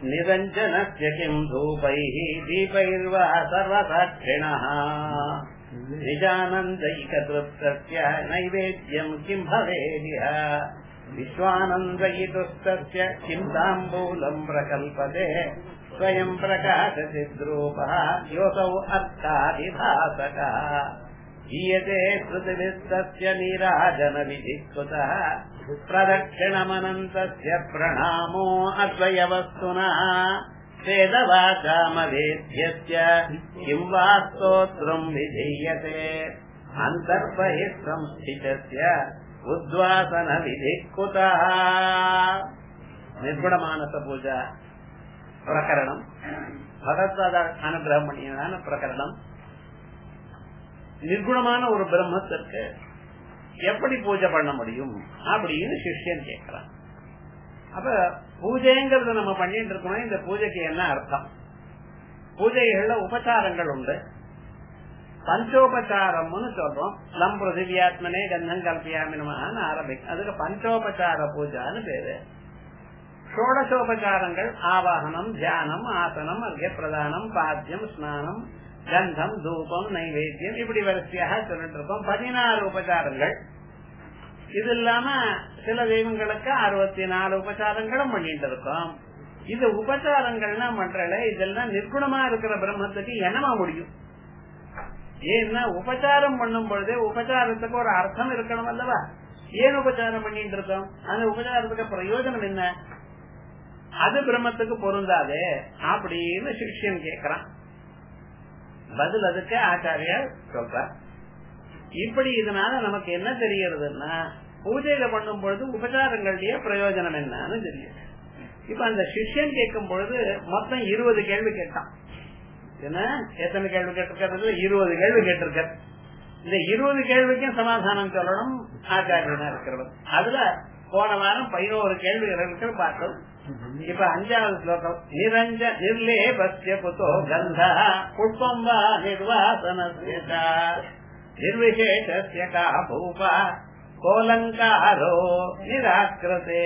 निरञ्जनस्य किम् धूपैः दीपैर्वा सर्वसाक्षिणः निजानन्दैकतृप्तस्य नैवेद्यम् किम् भवेदिह विश्वानन्दयितुस्तस्य किम् ताम्बूलम् प्रकल्पते स्वयम् प्रकाशचिद्रूपः योऽसौ अर्थाभिभासकः गीयते श्रुतिभिस्तस्य नीराजनविधिकृतः प्रदक्षिणमनन्तस्य प्रणामो अद्वयवस्तुनः वेदवाचामवेद्यस्य किम् वा स्तोत्रम् विधीयते अन्तर्बहिः संस्थितस्य उद्वासनविधिः कुतः निर्गुणमानसपूजा பிரகரணம் பகவத்வாத அனுகிரகம் பண்ணியதான பிரகரணம் நிர்குணமான ஒரு பிரம்மத்திற்கு எப்படி பூஜை பண்ண முடியும் அப்படின்னு சிஷ்யன் கேட்கிறான் அப்ப பூஜைங்கிறத நம்ம பண்ணிட்டு இருக்கோம் இந்த பூஜைக்கு என்ன அர்த்தம் பூஜைகள்ல உபச்சாரங்கள் உண்டு பஞ்சோபச்சாரம்னு சொல்றோம் லம் பிருத்திவியாத்மனே கந்தம் கல்பியாமினமான ஆரம்பிக்கும் அதுக்கு பஞ்சோபச்சார பூஜான்னு பேரு ஷோடசோபச்சாரங்கள் ஆவாகனம் தியானம் ஆசனம் அர்க்க பிரதானம் பாத்தியம் ஸ்நானம் கந்தம் தூபம் நைவேத்தியம் இப்படி வரிசையாக சொல்லிட்டு இருக்கோம் பதினாறு உபச்சாரங்கள் இது இல்லாம சில தெய்வங்களுக்கு அறுபத்தி நாலு உபச்சாரங்களும் பண்ணிட்டு இருக்கோம் இது உபச்சாரங்கள்னா பண்றல இதெல்லாம் நிர்குணமா இருக்கிற பிரம்மத்துக்கு என்னமா முடியும் ஏன்னா உபச்சாரம் பண்ணும் பொழுது உபச்சாரத்துக்கு ஒரு அர்த்தம் இருக்கணும் அல்லவா ஏன் உபச்சாரம் பண்ணிட்டு இருக்கோம் அந்த உபச்சாரத்துக்கு பிரயோஜனம் என்ன அது பிரம்மத்துக்கு பொருந்தாதே அப்படின்னு சிஷ்யன் கேக்குறான் பதில் அதுக்கு ஆச்சாரியார் சொல்ற இப்படி இதனால நமக்கு என்ன தெரியறதுன்னா பூஜையில பண்ணும் பொழுது உபச்சாரங்களுடைய பிரயோஜனம் என்னன்னு தெரியும் இப்ப அந்த சிஷ்யன் கேட்கும் பொழுது மொத்தம் இருபது கேள்வி கேட்டான் என்ன எத்தனை கேள்வி கேட்டிருக்கிறது இருபது கேள்வி கேட்டிருக்காரு இந்த இருபது கேள்விக்கும் சமாதானம் சொல்லணும் ஆச்சாரியனா இருக்கிறவர் அதுல போன வாரம் பதினோரு கேள்விகளுக்கு பார்த்தோம் இப்ப அஞ்சாவது ஸ்லோகம் நிரஞ்ச நிர்லேபஸ்ய புத்தோ கந்த புஷ்பம் வா நிர்வாசனஸ்ய நிர்விசேஷஸ்ய கா பூபா கோலங்காரோ நிராக்கிரதே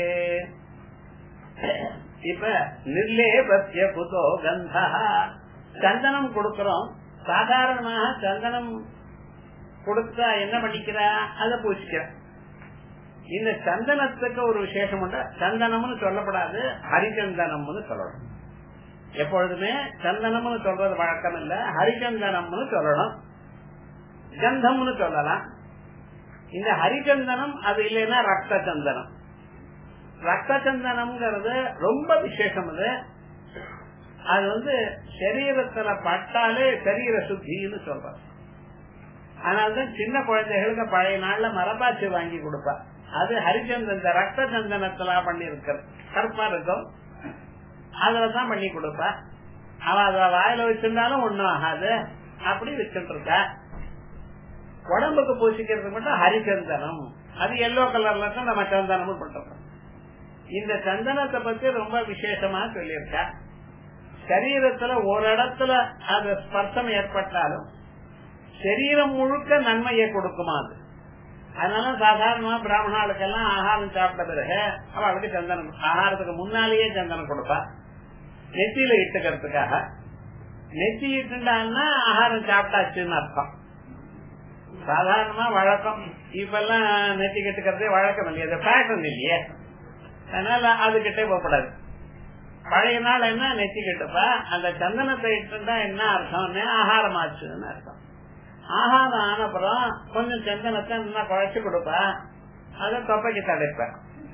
இப்ப நிர்லேபஸ்ய புத்தோ கந்த சந்தனம் கொடுக்கிறோம் சாதாரணமாக சந்தனம் கொடுத்தா என்ன பண்ணிக்கிறா அதை பூச்சிக்கிறா இந்த சந்தனத்துக்கு ஒரு விசேஷம் உண்டு சந்தனம்னு சொல்லப்படாது ஹரிச்சந்தனம்னு சொல்லணும் எப்பொழுதுமே சந்தனம்னு சொல்றது வழக்கம் இல்ல ஹரிச்சந்தனம்னு சொல்லணும் கந்தம்னு சொல்லலாம் இந்த ஹரிச்சந்தனம் அது இல்லைன்னா ரத்த சந்தனம் ரத்த சந்தனம்ங்கிறது ரொம்ப விசேஷம் அது அது வந்து சரீரத்துல பட்டாலே சரீர சுத்தின்னு சொல்றோம் அதனாலதான் சின்ன குழந்தைகளுக்கு பழைய நாள்ல மரபாச்சி வாங்கி கொடுப்பா அது ஹரிச்சந்தன் ரத்த சந்தனத்துல பண்ணி இருக்கிறது கருப்பா இருக்கும் அதுலதான் பண்ணி கொடுப்பா அவ அத வாயில வச்சிருந்தாலும் ஒண்ணும் ஆகாது அப்படி வச்சுட்டு இருக்கா உடம்புக்கு பூசிக்கிறது மட்டும் ஹரிச்சந்தனம் அது எல்லோ கலர்ல தான் நம்ம சந்தனமும் பண்றோம் இந்த சந்தனத்தை பத்தி ரொம்ப விசேஷமா சொல்லியிருக்கா சரீரத்துல ஒரு இடத்துல அது ஸ்பர்சம் ஏற்பட்டாலும் சரீரம் முழுக்க நன்மையை கொடுக்குமா அது அதனால சாதாரணமா பிராமணாளுக்கெல்லாம் ஆகாரம் சாப்பிட்ட பிறகு அவளுக்கு சந்தனம் ஆகாரத்துக்கு முன்னாலேயே சந்தனம் கொடுப்பா நெத்தியில இட்டுக்கிறதுக்காக நெத்தி இட்டுட்டான்னா ஆகாரம் சாப்பிட்டாச்சுன்னு அர்த்தம் சாதாரணமா வழக்கம் இப்பெல்லாம் நெத்தி கட்டுக்கிறதே வழக்கம் இல்லையா அது ஃபேஷன் இல்லையே அதனால அது கிட்டே போகக்கூடாது பழைய நாள் என்ன நெத்தி கட்டுப்பா அந்த சந்தனத்தை இட்டுட்டா என்ன அர்த்தம் ஆகாரம் ஆச்சுன்னு அர்த்தம் ஆகாரம் ஆனப்புறம் கொஞ்சம் சந்தனத்தை நல்லா குழைச்சு கொடுப்பா அதை தொப்பைக்கு தடைப்ப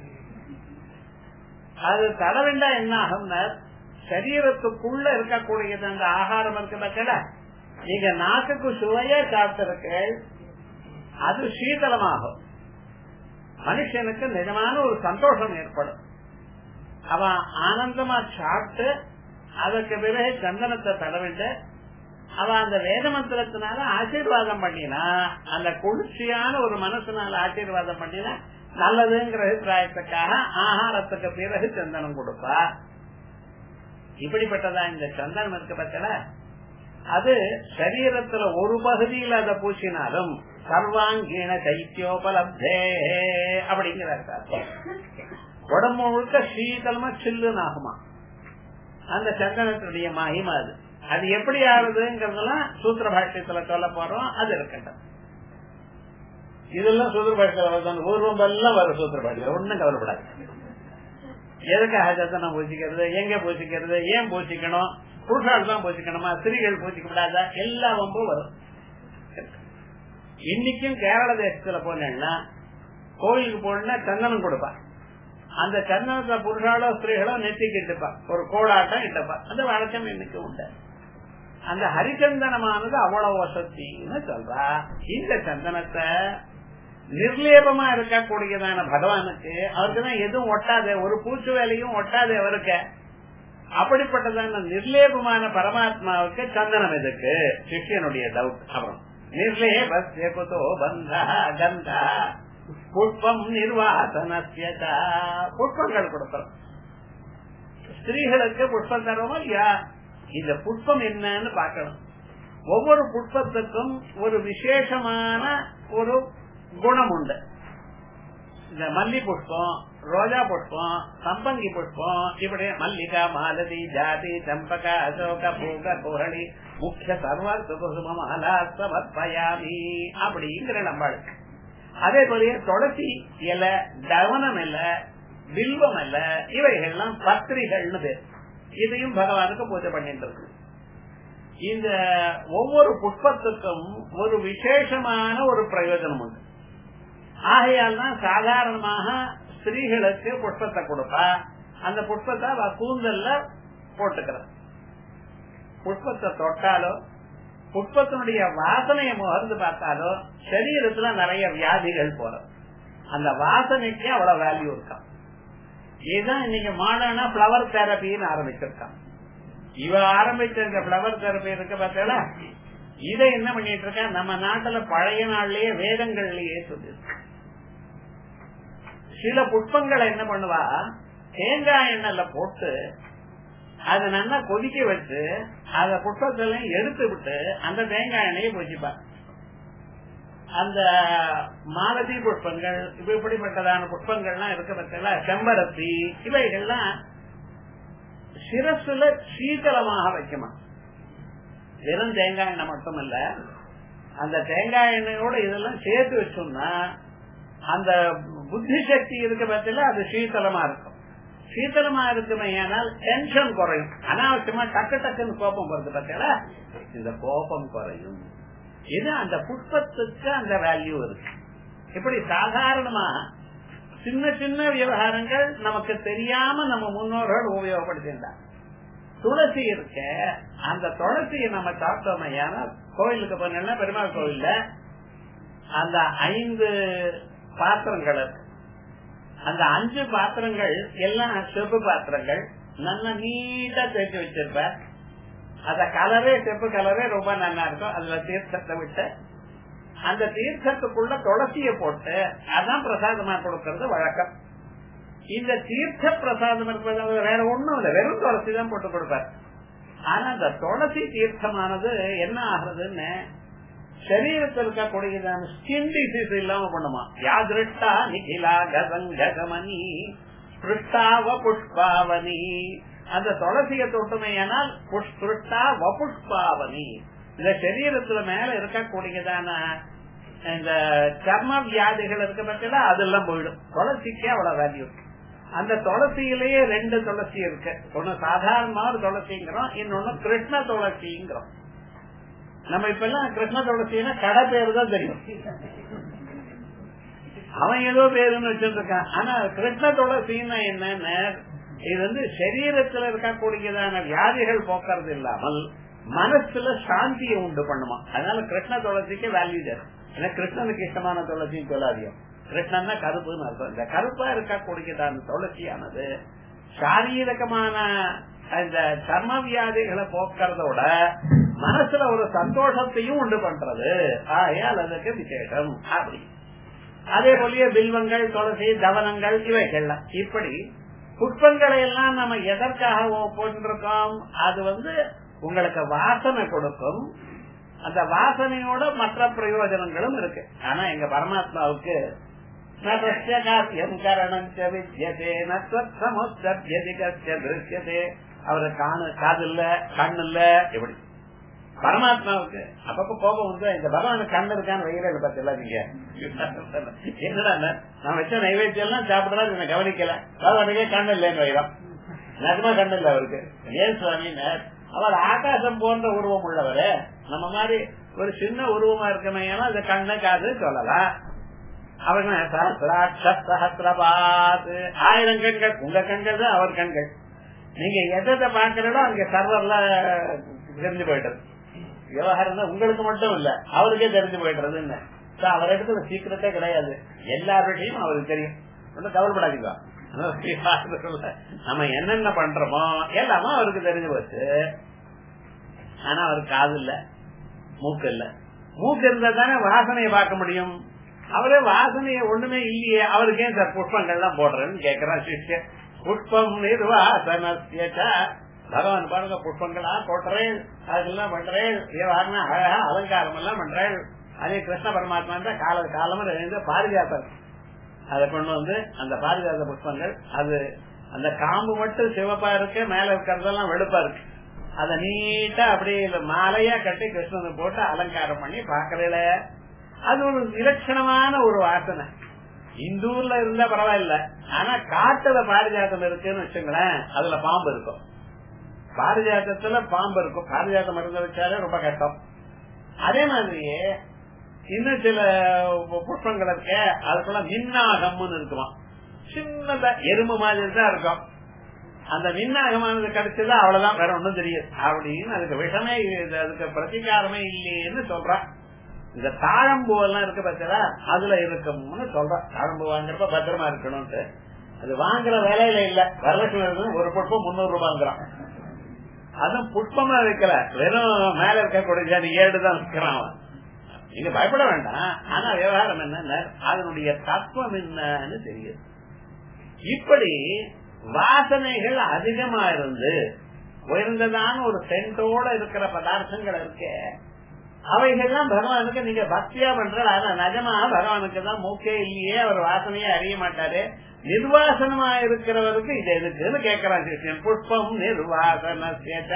அது தடவிண்டா என்ன ஆகும்னா சரீரத்துக்குள்ள இருக்கக்கூடியது அந்த ஆகாரம் இருக்கு பட்சல நீங்க நாக்குக்கு சுவையே சாப்பிட்டிருக்கு அது சீதளமாகும் மனுஷனுக்கு நிஜமான ஒரு சந்தோஷம் ஏற்படும் அவன் ஆனந்தமா சாப்பிட்டு அதற்கு பிறகு சந்தனத்தை தடவிட்டு அவ அந்த வேத மந்திரத்தினால ஆசீர்வாதம் பண்ணினா அந்த குளிர்ச்சியான ஒரு மனசுனால ஆசீர்வாதம் பண்ணினா நல்லதுங்கிற அபிப்பிராயத்துக்காக ஆகாரத்துக்கு பிறகு சந்தனம் கொடுப்பா இப்படிப்பட்டதா இந்த சந்தனம் இருக்க பட்சல அது சரீரத்துல ஒரு பகுதியில் அதை பூசினாலும் சர்வாங்கீன தைத்தியோபலப்தே அப்படிங்கிற உடம்பு முழுக்க சீதளமா சில்லுன்னு ஆகுமா அந்த சந்தனத்துடைய மகிமை அது அது எப்படி ஆகுதுங்கிறதெல்லாம் சூத்திர பாஷ்யத்துல சொல்ல போறோம் அது இருக்கட்டும் இதெல்லாம் சூத்திர பாஷ்யத்துல பூர்வம் எல்லாம் வரும் சூத்திர பாஷ்யம் ஒன்னும் கவலைப்படாது எதுக்காக சந்தனம் பூசிக்கிறது எங்க பூசிக்கிறது ஏன் பூசிக்கணும் புருஷால் தான் பூசிக்கணுமா ஸ்திரீகள் பூசிக்க கூடாதா எல்லா வம்பும் வரும் இன்னைக்கும் கேரள தேசத்துல போனேன்னா கோயிலுக்கு போனா சந்தனம் கொடுப்பா அந்த சந்தனத்தை புருஷாலோ ஸ்திரீகளோ நெத்திக்கு இட்டுப்பா ஒரு கோலாட்டம் இட்டப்பா அந்த வழக்கம் இன்னைக்கு உண்டு அந்த ஹரிச்சந்தனமானது அவ்வளவு வசத்தின்னு சொல்றா இந்த சந்தனத்தை நிர்லேபமா இருக்கக்கூடியதான பகவானுக்கு அவருக்கு தான் எதுவும் ஒட்டாது ஒரு பூச்சு வேலையும் ஒட்டாது அவருக்கு அப்படிப்பட்டதான நிர்லேபமான பரமாத்மாவுக்கு சந்தனம் எதுக்கு சிஷியனுடைய டவுட் அப்புறம் நிர்லேபோ பந்த கந்த புஷ்பம் நிர்வாசனசிய புஷ்பங்கள் கொடுக்கிறோம் ஸ்திரீகளுக்கு புஷ்பம் தருவோமா இல்லையா இந்த புஷ்பம் என்னன்னு பார்க்கணும் ஒவ்வொரு புஷ்பத்துக்கும் ஒரு விசேஷமான ஒரு குணம் உண்டு இந்த மல்லி புஷ்பம் ரோஜா புஷ்பம் சம்பங்கி புஷ்பம் இப்படி மல்லிகா மாலதி ஜாதி சம்பக அசோக பூக கோரளி முக்கிய சர்வ சுகுசுமமாலா சமர்ப்பயாமி அப்படிங்கிற நம்மளுக்கு அதே போல துளசி இலை தவனம் இல்ல வில்வம் இல்ல இவைகள்லாம் பத்திரிகள்னு பேர் இதையும் பகவானுக்கு பூஜை பண்ணிட்டு இருக்கு இந்த ஒவ்வொரு புஷ்பத்துக்கும் ஒரு விசேஷமான ஒரு பிரயோஜனம் உண்டு ஆகையால் தான் சாதாரணமாக ஸ்திரீகளுக்கு புஷ்பத்தை கொடுப்பா அந்த புஷ்பத்தை அவ கூந்தல்ல போட்டுக்கிற புஷ்பத்தை தொட்டாலோ புஷ்பத்தினுடைய வாசனையை முகர்ந்து பார்த்தாலோ சரீரத்துல நிறைய வியாதிகள் போறோம் அந்த வாசனைக்கு அவ்வளவு வேல்யூ இருக்கான் இதுதான் இன்னைக்கு மாடர்னா பிளவர் தெரப்பின்னு ஆரம்பிச்சிருக்கான் இவ ஆரம்பிச்ச இந்த பிளவர் தெரப்பி இருக்க பார்த்தா இதை என்ன பண்ணிட்டு இருக்கா நம்ம நாட்டுல பழைய நாள்லயே வேதங்கள்லயே சொல்லிருக்கு சில புஷ்பங்களை என்ன பண்ணுவா தேங்காய் எண்ணெய்ல போட்டு அதை நல்லா கொதிக்க வச்சு அத புஷ்பத்துல எடுத்து விட்டு அந்த தேங்காய் எண்ணெயை பூச்சிப்பா அந்த மாலதி புஷ்பங்கள் இப்ப இப்படிப்பட்டதான புஷ்பங்கள்லாம் இருக்க பட்சல செம்பருத்தி இவைகள்லாம் சிரசுல சீதளமாக வைக்குமா வெறும் தேங்காய் எண்ணெய் மட்டும் இல்ல அந்த தேங்காய் எண்ணெயோட இதெல்லாம் சேர்த்து வச்சோம்னா அந்த புத்தி சக்தி இருக்க பட்சல அது சீத்தளமா இருக்கும் சீத்தளமா இருக்குமே ஆனால் டென்ஷன் குறையும் அனாவசியமா டக்கு டக்குன்னு கோபம் வருது பத்தில இந்த கோபம் குறையும் இது அந்த புஷ்பத்துக்கு அந்த வேல்யூ இருக்கு இப்படி சாதாரணமா சின்ன சின்ன விவகாரங்கள் நமக்கு தெரியாம நம்ம முன்னோர்கள் உபயோகப்படுத்திருந்தாங்க துளசி இருக்க அந்த துளசியை நம்ம சாப்பிட்டோமையான கோயிலுக்கு போனா பெருமாள் கோயில்ல அந்த ஐந்து பாத்திரங்கள் இருக்கு அந்த அஞ்சு பாத்திரங்கள் எல்லாம் செப்பு பாத்திரங்கள் நல்லா நீட்டா தேய்ச்சி வச்சிருப்ப அத கலரே செப்பு கலரே ரொம்ப நல்லா இருக்கும் அதுல தீர்த்தத்தை விட்டு அந்த தீர்த்தத்துக்குள்ள துளசிய போட்டு அதான் பிரசாதமா கொடுக்கறது வழக்கம் இந்த தீர்த்த பிரசாதம் இருப்பது வேற ஒண்ணும் இல்ல வெறும் துளசி தான் போட்டு கொடுப்பார் ஆனா அந்த துளசி தீர்த்தமானது என்ன ஆகுறதுன்னு சரீரத்தில் இருக்கக்கூடியதான ஸ்கின் டிசீஸ் இல்லாம பண்ணுமா யாதிருஷ்டா நிகிலா கசங்கமணி ஸ்பிருஷ்டாவ புஷ்பாவனி அந்த துளசிய தொட்டுமையானால் புஷ்பிருஷ்டா வபுஷ்பாவனி இந்த சரீரத்துல மேல இருக்கக்கூடியதான இந்த சர்ம வியாதிகள் இருக்க பட்சல அதெல்லாம் போயிடும் துளசிக்கு அவ்வளவு வேல்யூ அந்த துளசியிலேயே ரெண்டு துளசி இருக்கு ஒண்ணு சாதாரணமான துளசிங்கிறோம் இன்னொன்னு கிருஷ்ண துளசிங்கிறோம் நம்ம இப்ப எல்லாம் கிருஷ்ண துளசினா கடை பேரு தான் தெரியும் அவன் ஏதோ பேருன்னு வச்சிருக்கான் ஆனா கிருஷ்ண துளசின்னா என்னன்னு இது வந்து சரீரத்துல இருக்கக்கூடியதான வியாதிகள் போக்குறது இல்லாமல் மனசுல சாந்தியை உண்டு பண்ணுமா அதனால கிருஷ்ண துளசிக்கு வேல்யூ தரும் ஏன்னா கிருஷ்ணனுக்கு இஷ்டமான துளசின்னு சொல்லாதியும் கிருஷ்ணன்னா கருப்புன்னு அர்த்தம் இந்த கருப்பா இருக்கக்கூடியதான துளசியானது சாரீரகமான இந்த சர்ம வியாதிகளை போக்குறதோட மனசுல ஒரு சந்தோஷத்தையும் உண்டு பண்றது ஆகையால் அதுக்கு விசேஷம் அப்படி அதே போலயே பில்வங்கள் துளசி தவனங்கள் இவைகள்லாம் இப்படி புஷ்பங்களை எல்லாம் நம்ம எதற்காக போட்டிருக்கோம் அது வந்து உங்களுக்கு வாசனை கொடுக்கும் அந்த வாசனையோட மற்ற பிரயோஜனங்களும் இருக்கு ஆனா எங்க பரமாத்மாவுக்கு காரியம் கரணம் வித்தியதே நமுத்தியதிகத்தியதே அவருக்கு காணு காது இல்ல கண் இல்ல எப்படி பரமாத்மாவுக்கு அப்பப்ப கோபம் வந்து இந்த பகவானுக்கு கண் இருக்கான்னு வெயில பார்த்தல நீங்க என்னடா நான் வச்ச நைவேத்தியம் எல்லாம் சாப்பிடறா என்ன கவனிக்கல பகவானுக்கே கண் இல்லைன்னு வைரம் நிஜமா கண் இல்ல அவருக்கு ஏன் சுவாமினர் அவர் ஆகாசம் போன்ற உருவம் உள்ளவரு நம்ம மாதிரி ஒரு சின்ன உருவமா இருக்கமே அந்த கண்ணு காது சொல்லலாம் அவங்க சஹசிரபாத் ஆயிரம் கண்கள் உங்க கண்கள் தான் அவர் கண்கள் நீங்க எதை பாக்குறதோ அங்க சர்வர்ல தெரிஞ்சு போயிட்டது விவகாரம் தான் உங்களுக்கு மட்டும் இல்ல அவருக்கே தெரிஞ்சு போயிடுறதுன்னு அவர் இடத்துல சீக்கிரட்டே கிடையாது எல்லாருடையும் அவருக்கு தெரியும் ஒன்றும் கவலைப்படாதீங்க நம்ம என்னென்ன பண்றோமோ எல்லாமே அவருக்கு தெரிஞ்சு போச்சு ஆனா அவருக்கு காது இல்ல மூக்கு இல்ல மூக்கு இருந்தா தானே வாசனையை பார்க்க முடியும் அவரே வாசனைய ஒண்ணுமே இல்லையே அவருக்கு ஏன் சார் புஷ்பங்கள் எல்லாம் போடுறேன்னு கேக்குறான் சிஷ்யன் புஷ்பம் நிர்வாசனத்திய பகவான் பாருங்க புஷ்பங்களா போட்டுறேன் அதெல்லாம் பண்றேன் விவகாரம் அழகா அலங்காரம் எல்லாம் பண்றேன் அதே கிருஷ்ண பரமாத்மா தான் கால காலம் எழுந்து பாரிஜாத்தம் அதை கொண்டு வந்து அந்த பாரிஜாத புஷ்பங்கள் அது அந்த காம்பு மட்டும் சிவப்பா இருக்கு மேல இருக்கிறதெல்லாம் வெளுப்பா இருக்கு அத நீட்டா அப்படியே மாலையா கட்டி கிருஷ்ணன் போட்டு அலங்காரம் பண்ணி பாக்கல அது ஒரு விலட்சணமான ஒரு வாசனை இந்தூர்ல இருந்தா பரவாயில்ல ஆனா காட்டுல பாரிஜாத்தம் இருக்குன்னு வச்சுங்களேன் அதுல பாம்பு இருக்கும் பாரிஜாத்தத்துல பாம்பு இருக்கும் பாரிஜாத்தம் மருந்து வச்சாலே ரொம்ப கஷ்டம் அதே மாதிரியே இன்னும் சில புஷ்பங்கள் இருக்க அதுக்குள்ள மின்னாகம்னு இருக்குமா சின்னதா எறும்பு மாதிரி தான் இருக்கும் அந்த மின்னாகமானது கிடைச்சதா அவ்வளவுதான் வேற ஒண்ணும் தெரியாது அப்படின்னு அதுக்கு விஷமே அதுக்கு பிரதிகாரமே இல்லையேன்னு சொல்றான் இந்த தாழம்பூ எல்லாம் இருக்கு பார்த்தா அதுல இருக்கும்னு சொல்றான் தாழம்பூ வாங்குறப்ப பத்திரமா இருக்கணும்ட்டு அது வாங்குற வேலையில இல்ல வரலட்சுமி ஒரு புஷ்பம் முன்னூறு ரூபாங்கிறான் அதுவும் புஷ்பமா வைக்கல வெறும் மேல இருக்கக்கூடிய நீ ஏடுதான் இருக்கிறான் அவன் நீங்க பயப்பட வேண்டாம் ஆனா விவகாரம் என்ன அதனுடைய தத்துவம் என்னன்னு தெரியுது இப்படி வாசனைகள் அதிகமா இருந்து உயர்ந்ததான ஒரு சென்டோட இருக்கிற பதார்த்தங்கள் இருக்கு அவைகள்லாம் பகவானுக்கு நீங்க பக்தியா பண்ற ஆனா நிஜமா பகவானுக்கு தான் மூக்கே இல்லையே அவர் வாசனையே அறிய மாட்டாரு நிர்வாசனமா இருக்கிறவருக்கு இது எதுக்குன்னு கேக்குறான் கிருஷ்ணன் புஷ்பம் நிர்வாசன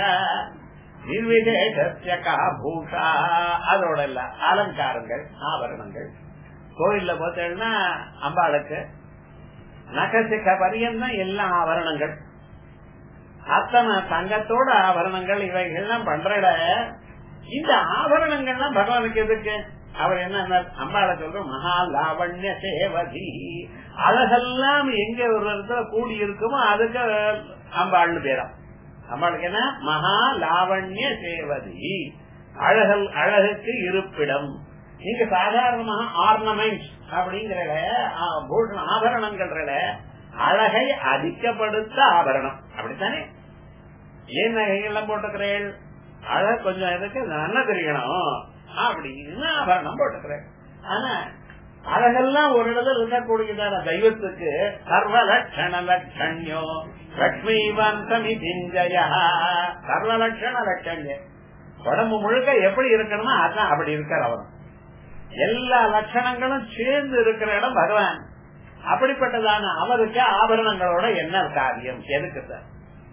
நிர்விசேஷா பூஷா அதோட இல்ல அலங்காரங்கள் ஆபரணங்கள் கோயில்ல பார்த்தேன்னா அம்பாளுக்கு நகசிக்க பரியந்தான் எல்லா ஆபரணங்கள் அத்தனை தங்கத்தோட ஆபரணங்கள் இவைகள்லாம் பண்றட இந்த ஆபரணங்கள்லாம் பகவானுக்கு எதுக்கு அவர் என்ன அம்பாளை சொல்ற மகா லாவண்ய சேவதி அழகெல்லாம் எங்க ஒரு இடத்துல கூடி இருக்குமோ அதுக்கு அம்பாள்னு பேரா அம்பாளுக்கு என்ன மகா லாவண்ய சேவதி அழகல் அழகுக்கு இருப்பிடம் நீங்க சாதாரணமாக ஆர்னமெண்ட்ஸ் அப்படிங்கிற ஆபரணங்கள் அழகை அதிகப்படுத்த ஆபரணம் அப்படித்தானே ஏன் நகைகள்லாம் போட்டுக்கிறேன் அழகு கொஞ்சம் எதுக்கு நல்லா தெரியணும் அப்படின்னு ஆபரணம் போட்டுக்கிறேன் ஆனா அழகெல்லாம் ஒரு இடத்துல இருக்கக்கூடியதான தெய்வத்துக்கு சர்வ லட்சண லட்சண்யோ லட்சுமி வந்தமி திஞ்சயா சர்வ லட்சண லட்சண்யம் உடம்பு முழுக்க எப்படி இருக்கணுமோ அதான் அப்படி இருக்கார் அவர் எல்லா லட்சணங்களும் சேர்ந்து இருக்கிற இடம் பகவான் அப்படிப்பட்டதான அவருக்கு ஆபரணங்களோட என்ன காரியம் எதுக்கு சார்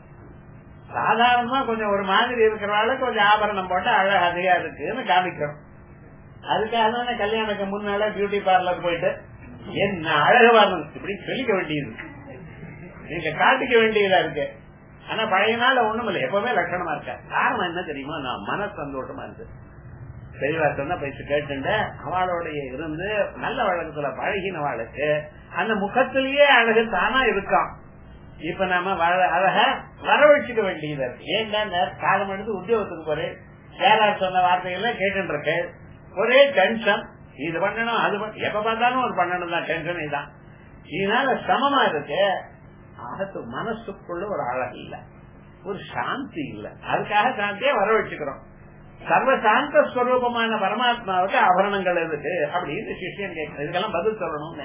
சாதாரணமா கொஞ்சம் ஒரு மாதிரி இருக்கிறவாள் கொஞ்சம் ஆபரணம் போட்டு அழகு அதிகா இருக்குன்னு காமிக்கிறோம் அதுக்காக தானே கல்யாணத்துக்கு முன்னால பியூட்டி பார்லர் போயிட்டு என்ன அழகு வரணும் இப்படி சொல்லிக்க வேண்டியது நீங்க காட்டிக்க வேண்டியதா இருக்கு ஆனா பழைய நாள் ஒண்ணும் இல்லை எப்பவுமே லட்சணமா இருக்க காரணம் என்ன தெரியுமா நான் மன சந்தோஷமா இருக்கு பெரியவா சொன்ன பேச்சு கேட்டு அவளோடைய இருந்து நல்ல வழக்கத்துல பழகினவாளுக்கு அந்த முகத்திலேயே அழகு தானா இருக்கான் இப்ப நாம அழக வரவழைச்சுக்க வேண்டியது இருக்கு ஏன்டா காலம் எடுத்து உத்தியோகத்துக்கு போறேன் யாரார் சொன்ன வார்த்தைகள்லாம் கேட்டு இருக்கேன் ஒரே டென்ஷன் இது பண்ணணும் அது எப்ப பார்த்தாலும் ஒரு பண்ணணும் தான் டென்ஷன் இதுதான் இதனால சமமா இருக்கு அகத்து மனசுக்குள்ள ஒரு அழகு இல்ல ஒரு சாந்தி இல்ல அதுக்காக சாந்தியை வரவழைச்சுக்கிறோம் சர்வ சாந்த ஸ்வரூபமான பரமாத்மாவுக்கு ஆபரணங்கள் இருக்கு அப்படின்னு சிஷியன் கேட்கணும் இதுக்கெல்லாம் பதில் சொல்லணும்னு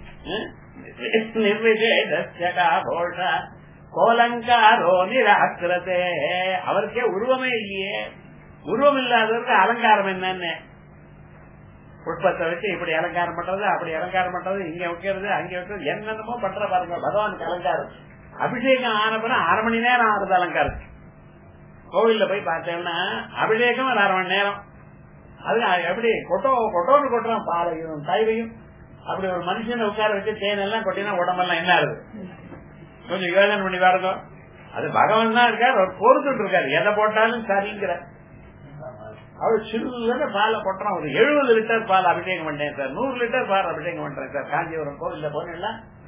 கோலங்காரோ நிராக்கிரதே அவருக்கே உருவமே இல்லையே உருவம் இல்லாதவருக்கு அலங்காரம் என்னன்னு புஷ்பத்தை வச்சு இப்படி அலங்காரம் பண்றது அப்படி அலங்காரம் பண்றது இங்க வைக்கிறது அங்க வைக்கிறது என்னென்னமோ பண்ற பாருங்க பகவானுக்கு அலங்காரம் அபிஷேகம் ஆனப்புறம் அரை மணி நேரம் ஆறுது அலங்காரம் கோவில்ல போய் பார்த்தேன்னா அபிஷேகம் ஒரு அரை மணி நேரம் அது எப்படி கொட்டோ கொட்டோன்னு கொட்டுறான் பாலையும் தயிரையும் அப்படி ஒரு மனுஷனை உட்கார வச்சு தேனெல்லாம் கொட்டினா உடம்பெல்லாம் என்ன ஆகுது கொஞ்சம் யோசனை பண்ணி பாருங்க அது பகவான் தான் இருக்கார் அவர் பொறுத்துட்டு இருக்காரு எதை போட்டாலும் சரிங்கிற அவர் சில்லுன்னு பாலை கொட்டுறான் ஒரு எழுபது லிட்டர் பால் அபிஷேகம் பண்ணேன் சார் நூறு லிட்டர் பால் அபிஷேகம் பண்றேன் சார் காஞ்சிபுரம் கோவில்ல போனேன்ல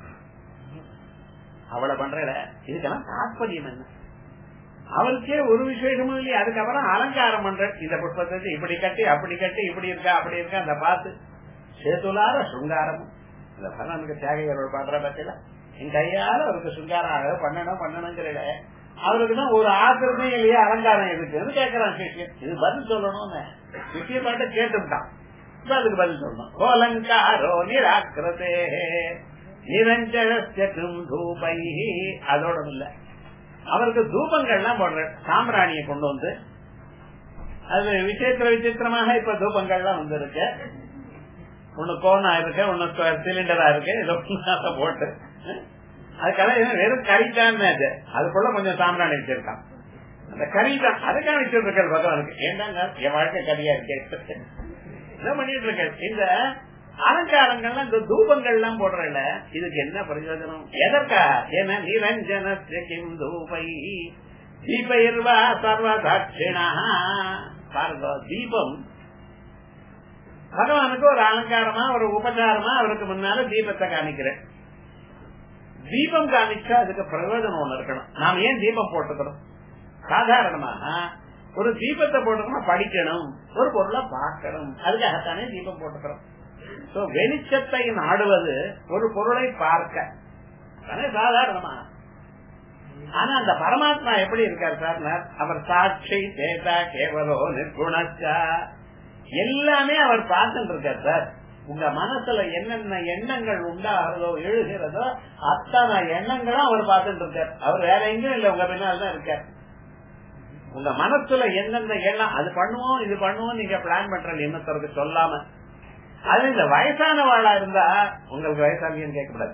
அவ்வளவு பண்ற இதுக்கெல்லாம் தாற்பயம் என்ன அவருக்கே ஒரு விசேஷமும் இல்லையா அதுக்கப்புறம் அலங்காரம் பண்ற இந்த புஷ்பத்தை இப்படி கட்டி அப்படி கட்டி இப்படி இருக்கா அப்படி இருக்கா அந்த பார்த்து சேத்துலார சுங்காரமும் இந்த பகவானுக்கு தியாகையரோட பாடுற பத்தில என் கையால அவருக்கு சுங்காரம் பண்ணணும் பண்ணணுங்கிற அவருக்கு தான் ஒரு ஆக்கிரமே இல்லையா அலங்காரம் இருக்குன்னு கேட்கறான் சிஷியன் இது பதில் சொல்லணும்னு சிஷிய பாட்ட கேட்டுட்டான் அதுக்கு பதில் சொல்லணும் கோலங்காரோ நிராக்கிரதே நிரஞ்சனம் தூபை அதோட இல்ல அவருக்கு தூபங்கள்லாம் போடுற சாம்பிராணியை கொண்டு வந்து அது விசித்திர விசித்திரமாக இப்ப தூபங்கள்லாம் வந்திருக்கு ஒண்ணு கோனா இருக்கு ஒண்ணு சிலிண்டரா இருக்கு ஏதோ போட்டு அதுக்காக வெறும் கறிதான் அது அதுக்குள்ள கொஞ்சம் சாம்பிராணி வச்சிருக்கான் அந்த கறி தான் அதுக்காக வச்சிருக்காரு பகவானுக்கு ஏண்டாங்க என் வாழ்க்கை கறியா இருக்கேன் என்ன பண்ணிட்டு இருக்க இந்த அலங்காரங்கள்லாம் இந்த தூபங்கள் எல்லாம் போடுறல இதுக்கு என்ன பிரயோஜனம் எதற்கா ஏன்னா நிரஞ்சன தூபை தீபயிர்வா சர்வ தட்சிணா பாருங்க தீபம் பகவானுக்கு ஒரு அலங்காரமா ஒரு உபச்சாரமா அவருக்கு முன்னால தீபத்தை காமிக்கிறேன் தீபம் காமிச்சா அதுக்கு பிரயோஜனம் ஒண்ணு இருக்கணும் நாம் ஏன் தீபம் போட்டுக்கிறோம் சாதாரணமாக ஒரு தீபத்தை போட்டுக்கணும் படிக்கணும் ஒரு பொருளை பார்க்கணும் அதுக்காகத்தானே தீபம் போட்டுக்கிறோம் வெளிச்சத்தை நாடுவது ஒரு பொருளை பார்க்க சாதாரணமா ஆனா அந்த பரமாத்மா எப்படி இருக்கார் சார் அவர் சாட்சி தேதா கேவலோ நிர்குணச்சா எல்லாமே அவர் பார்த்துட்டு இருக்கார் சார் உங்க மனசுல என்னென்ன எண்ணங்கள் உண்டாகிறதோ எழுகிறதோ அத்தனை எண்ணங்களும் அவர் பார்த்துட்டு இருக்கார் அவர் வேற எங்கேயும் இல்ல உங்க பின்னால்தான் இருக்கார் உங்க மனசுல எந்தெந்த எண்ணம் அது பண்ணுவோம் இது பண்ணுவோம் நீங்க பிளான் பண்ற எண்ணத்திற்கு சொல்லாம அது இந்த வயசானவாளா இருந்தா உங்களுக்கு வயசானியன்னு கேட்கக்கூடாது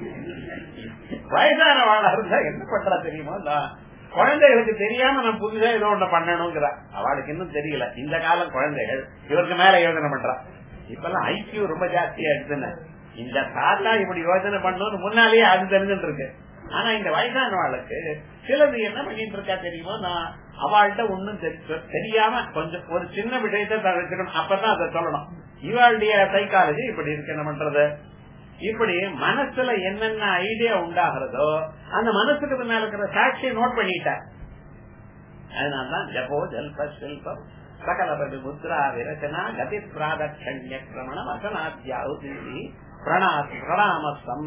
வயசானவாளா இருந்தா என்ன பண்றா தெரியுமா குழந்தைகளுக்கு தெரியாம நான் புதுசா ஏதோ ஒண்ணு பண்ணணுங்கிறா அவளுக்கு இன்னும் தெரியல இந்த காலம் குழந்தைகள் இவருக்கு மேல யோசனை பண்றா இப்பெல்லாம் ஐக்கியூ ரொம்ப ஜாஸ்தியா எடுத்துன்னு இந்த தாத்தா இப்படி யோசனை பண்ணணும்னு முன்னாலேயே அது தெரிஞ்சுட்டு இருக்கு ஆனா இந்த வயசானவாளுக்கு சிலது என்ன பண்ணிட்டு இருக்கா தெரியுமா நான் அவள்கிட்ட ஒண்ணும் தெரியாம கொஞ்சம் ஒரு சின்ன விஷயத்தை தவிர்க்கணும் அப்பதான் அதை சொல்லணும் இவாளுடைய சைக்காலஜி இப்படி இருக்கு என்ன பண்றது இப்படி மனசுல என்னென்ன ஐடியா உண்டாகிறதோ அந்த மனசுக்கு பின்னால இருக்கிற சாட்சியை நோட் பண்ணிட்டார் அதனாலதான் ஜபோ ஜல்ப சில்பம் சகலபடி முத்ரா விரச்சனா கதி பிராதட்சண்ய கிரமணம் அசனாத்தியாவுதி பிரணாம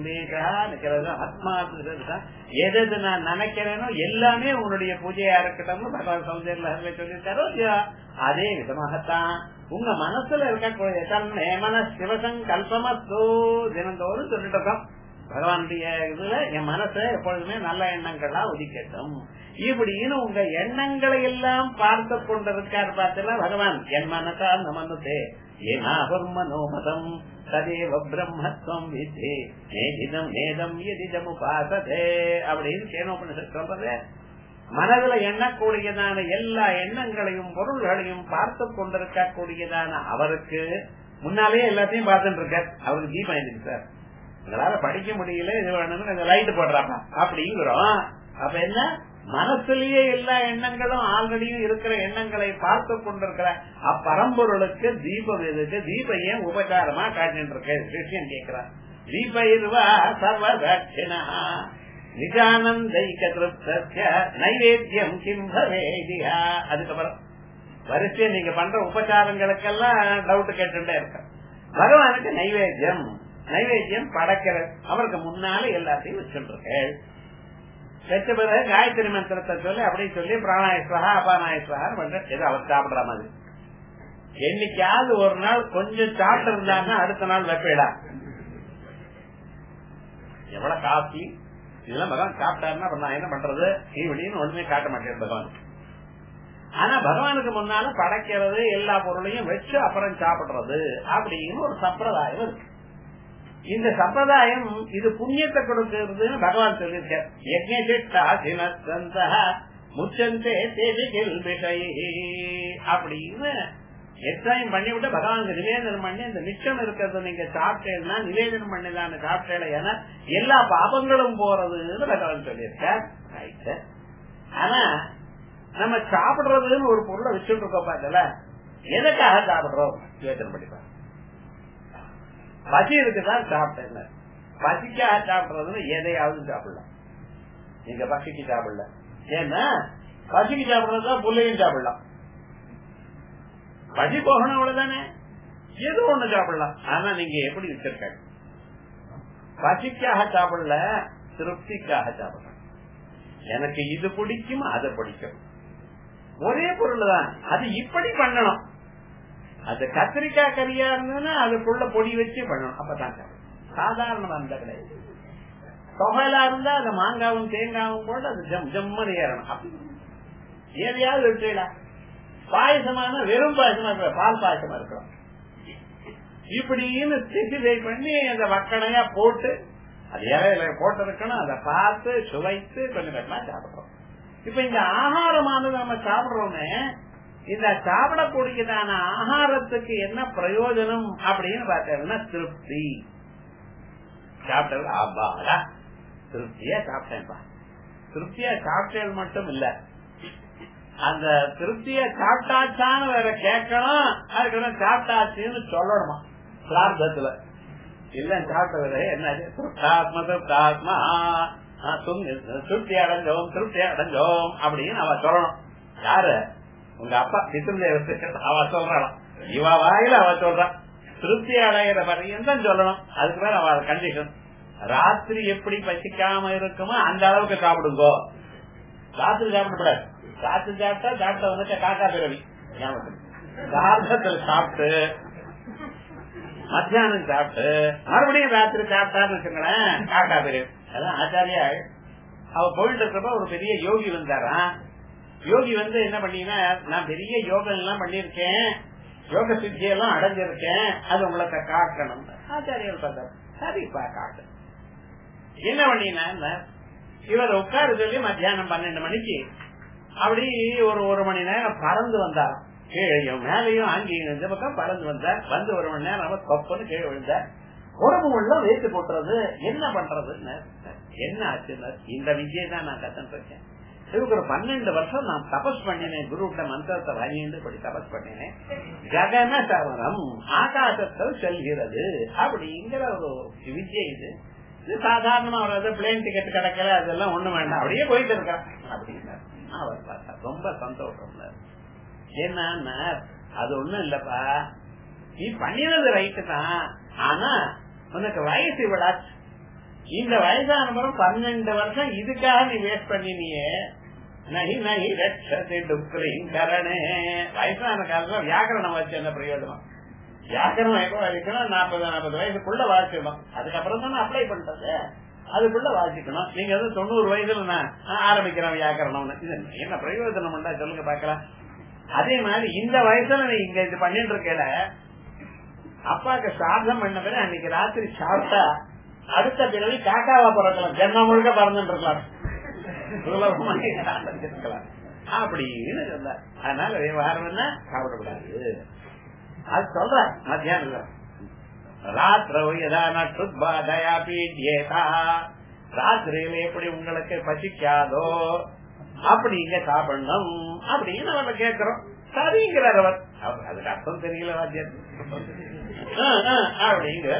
சம்பேகா எது நான் நினைக்கிறேனோ எல்லாமே உன்னுடைய பூஜையா இருக்கட்டும் பகவான் சௌந்தர்ல சொல்லியிருக்காரோ அதே விதமாகத்தான் உங்க மனசுல இருக்கக்கூடிய தன்மை மன சிவசங்கல்பமத்தோ தினந்தோறும் சொல்லிட்டு இருக்கோம் பகவானுடைய இதுல என் மனசை எப்பொழுதுமே நல்ல எண்ணங்களா ஒதுக்கட்டும் இப்படின்னு உங்க எண்ணங்களை எல்லாம் பார்த்து கொண்டிருக்கார் பார்த்தல பகவான் என் மனசா அந்த மனசே ஏனாபர் மனோமதம் ததேவ பிரம்மத்துவம் வித்தே நேதிதம் நேதம் எதிதம் உபாசதே அப்படின்னு கேனோபனிஷத் சொல்றது மனதுல எண்ணக்கூடியதான எல்லா எண்ணங்களையும் பொருள்களையும் பார்த்து கொண்டிருக்கக்கூடியதான அவருக்கு முன்னாலே எல்லாத்தையும் பார்த்துட்டு இருக்கார் அவருக்கு தீபம் இருக்கு சார் உங்களால படிக்க முடியல இது வேணும்னு லைட் போடுறாப்பா அப்படிங்கிறோம் அப்ப என்ன மனசுலயே எல்லா எண்ணங்களும் ஆல்ரெடியும் இருக்கிற எண்ணங்களை பார்த்து கொண்டிருக்கிற அப்பரம்பொருளுக்கு தீபம் எதுக்கு தீபம் ஏன் உபகாரமா காட்டிட்டு இருக்க விஷயம் கேட்கிறார் தீப இருவா சர்வதட்சிணா நிஜானந்தைக்க திருப்திய நைவேத்தியம் கிம்பவேதியா அதுக்கப்புறம் வரிசையை நீங்க பண்ற உபச்சாரங்களுக்கெல்லாம் டவுட் கேட்டுட்டே இருக்க பகவானுக்கு நைவேத்தியம் நைவேத்தியம் படைக்கிறது அவருக்கு முன்னால எல்லாத்தையும் வச்சுட்டு இருக்கேன் வச்ச பிறகு காயத்ரி மந்திரத்தை சொல்லி அப்படி சொல்லி பிராணாயஸ்வகா அபானாயஸ்வகா பண்ற ஏதோ அவர் சாப்பிடுற மாதிரி என்னைக்காவது ஒரு நாள் கொஞ்சம் சாப்பிட்டு இருந்தாங்கன்னா அடுத்த நாள் வைப்பேடா எவ்வளவு காஃபி இதெல்லாம் பகவான் சாப்பிட்டாருன்னா அப்ப நான் என்ன பண்றது இப்படின்னு ஒண்ணுமே காட்ட மாட்டேன் பகவான் ஆனா பகவானுக்கு முன்னால படைக்கிறது எல்லா பொருளையும் வச்சு அப்புறம் சாப்பிடுறது அப்படின்னு ஒரு சம்பிரதாயம் இருக்கு இந்த சம்பிரதாயம் இது புண்ணியத்தை கொடுக்கிறதுன்னு பகவான் சொல்லியிருக்கார் யஜ்ஞா முச்சந்தே தேவிகள் விஷய அப்படின்னு எத்தனையும் பண்ணி விட்டு பகவானுக்கு நிவேதனம் பண்ணி இந்த மிச்சம் இருக்கிறது நீங்க சாப்பிட்டேன்னா நிவேதனம் பண்ணிதான சாப்பிட்டேல ஏன்னா எல்லா பாபங்களும் போறதுன்னு பகவான் சொல்லியிருக்கார் ரைட்டு ஆனா நம்ம சாப்பிடுறதுன்னு ஒரு பொருளை வச்சுட்டு இருக்கோம் பார்த்தல எதுக்காக சாப்பிடுறோம் யோசனை பண்ணிப்பா பசி இருக்குதான் சாப்பிட்டேன் பசிக்காக சாப்பிடுறதுன்னு எதையாவது சாப்பிடலாம் நீங்க பசிக்கு சாப்பிடல ஏன்னா பசிக்கு சாப்பிடுறதுதான் புள்ளையும் சாப்பிடலாம் பசி போகணும் அவ்வளவுதானே ஏதோ ஒண்ணு சாப்பிடலாம் ஆனா நீங்க எப்படி வச்சிருக்காங்க பசிக்காக சாப்பிடல திருப்திக்காக சாப்பிடலாம் எனக்கு இது பிடிக்கும் அது பிடிக்கும் ஒரே பொருள் தான் அது இப்படி பண்ணணும் அது கத்திரிக்காய் கறியா இருந்ததுன்னா அதுக்குள்ள பொடி வச்சு பண்ணணும் அப்பதான் சாதாரண அந்த கிடையாது தொகையிலா இருந்தா அந்த மாங்காவும் தேங்காவும் போட்டு அது ஜம் ஜம்மன் ஏறணும் ஏதையாவது விட்டுடா பாயசமான வெறும் பாயசமா இருக்க பால் பாயசமா இருக்கலாம் இப்படின்னு ஸ்பெசிஃபை பண்ணி அந்த வக்கணையா போட்டு அது இலையில போட்டு இருக்கணும் அதை பார்த்து சுவைத்து கொஞ்சம் கொஞ்சமா சாப்பிடுறோம் இப்ப இந்த ஆகாரமானது நம்ம சாப்பிடுறோமே இந்த சாப்பிடக்கூடியதான ஆகாரத்துக்கு என்ன பிரயோஜனம் அப்படின்னு பார்த்தோம்னா திருப்தி சாப்பிட்டது ஆபாடா திருப்தியா சாப்பிட்டேன்ப்பா திருப்தியா சாப்பிட்டது மட்டும் இல்ல அந்த திருப்திய சாப்பிட்டாச்சான்னு வேற கேட்கணும் அதுக்கு சாப்பிட்டாச்சுன்னு சொல்லணுமா பிரார்த்தத்துல இல்ல சாப்பிட்டது என்ன திருப்தாத்ம திருப்தாத்மா திருப்தி அடைஞ்சோம் திருப்தி அடைஞ்சோம் அப்படின்னு அவ சொல்லணும் யாரு உங்க அப்பா பித்திருந்தேவத்துக்கு அவ சொல்றாளாம் இவ வாயில அவ சொல்றான் திருப்தி அடைகிற பர்யந்தம் சொல்லணும் அதுக்கு மேல அவ கண்டிஷன் ராத்திரி எப்படி பசிக்காம இருக்குமோ அந்த அளவுக்கு சாப்பிடுங்கோ ராத்திரி சாப்பிடக்கூடாது ராத்திரி சாப்பிட்டா சாப்பிட்ட வந்து காக்கா பிறவி காலத்துல சாப்பிட்டு மத்தியானம் சாப்பிட்டு மறுபடியும் ராத்திரி சாப்பிட்டான்னு வச்சுங்களேன் காக்கா பிறவி அதான் ஆச்சாரியா அவ போயிட்டு இருக்கிறப்ப ஒரு பெரிய யோகி வந்தாராம் யோகி வந்து என்ன பண்ணீங்கன்னா நான் பெரிய யோகம் எல்லாம் பண்ணிருக்கேன் யோக சித்தியெல்லாம் அடைஞ்சிருக்கேன் அது உங்களுக்கு காட்டணும் ஆச்சாரியர் பார்த்தார் சரிப்பா காட்டு என்ன பண்ணீங்கன்னா இவர் உட்கார சொல்லி மத்தியானம் பன்னெண்டு மணிக்கு அப்படி ஒரு ஒரு மணி நேரம் பறந்து வந்தார் கீழையும் மேலையும் அங்கேயும் இந்த பக்கம் பறந்து வந்தார் வந்து ஒரு மணி நேரம் கொப்பன்னு கீழே விழுந்தார் உடம்பு உள்ள வேத்து போட்டுறது என்ன பண்றதுன்னு என்ன ஆச்சுன்னு இந்த விஜயை தான் நான் கத்துட்டு இருக்கேன் இதுக்கு ஒரு பன்னெண்டு வருஷம் நான் தபஸ் பண்ணினேன் குருட்ட மந்திரத்தை வாங்கிட்டு இப்படி தபஸ் பண்ணினேன் ஜகன சவரம் ஆகாசத்தில் செல்கிறது அப்படிங்கிற ஒரு விஜய் இது இது சாதாரணமா வர்றது பிளேன் டிக்கெட் கிடைக்கல அதெல்லாம் ஒண்ணு வேண்டாம் அப்படியே போயிட்டு இருக்கிறேன் அப்படின்னு அவர் பார்த்தா ரொம்ப சந்தோஷம் என்ன அது ஒண்ணும் இல்லப்பா நீ பண்ணினது ரைட்டு தான் ஆனா உனக்கு வயசு இவ்வளாச்சு இந்த வயசான பிறகு பன்னெண்டு வருஷம் இதுக்காக நீ வேஸ்ட் பண்ணினியே நகி நகி ரட்சத்தை டுக்கரே வயசான காலத்துல வியாக்கரணம் வச்சு என்ன பிரயோஜனம் வியாக்கரணம் எப்ப வச்சுக்கணும் நாற்பது நாற்பது வயசுக்குள்ள வாசிக்கணும் அதுக்கப்புறம் தானே அப்ளை பண்றது அதுக்குள்ள வாசிக்கணும் நீங்க வந்து தொண்ணூறு வயசுல நான் ஆரம்பிக்கிறேன் வியாக்கரணம் என்ன பிரயோஜனம் உண்டா சொல்லுங்க பாக்கலாம் அதே மாதிரி இந்த வயசுல நீ இங்க இது பண்ணிட்டு இருக்கல அப்பாக்கு சாதம் பண்ண பிறகு அன்னைக்கு ராத்திரி சாப்பிட்டா அடுத்த பிறகு காக்காவா பிறக்கலாம் ஜென்மம் முழுக்க பறந்துட்டு இருக்கலாம் இருக்கலாம் அப்படின்னு சொல்ல அதனால விவகாரம் என்ன சாப்பிடக்கூடாது அது சொல்ற மத்தியானம் ராத்திரியில எப்படி உங்களுக்கு பசிக்காதோ அப்படி இங்க சாப்பிடணும் அப்படின்னு நம்ம கேட்கிறோம் சரிங்கிறார் அவர் அதுக்கு அர்த்தம் தெரியல வாத்தியார் அப்படிங்க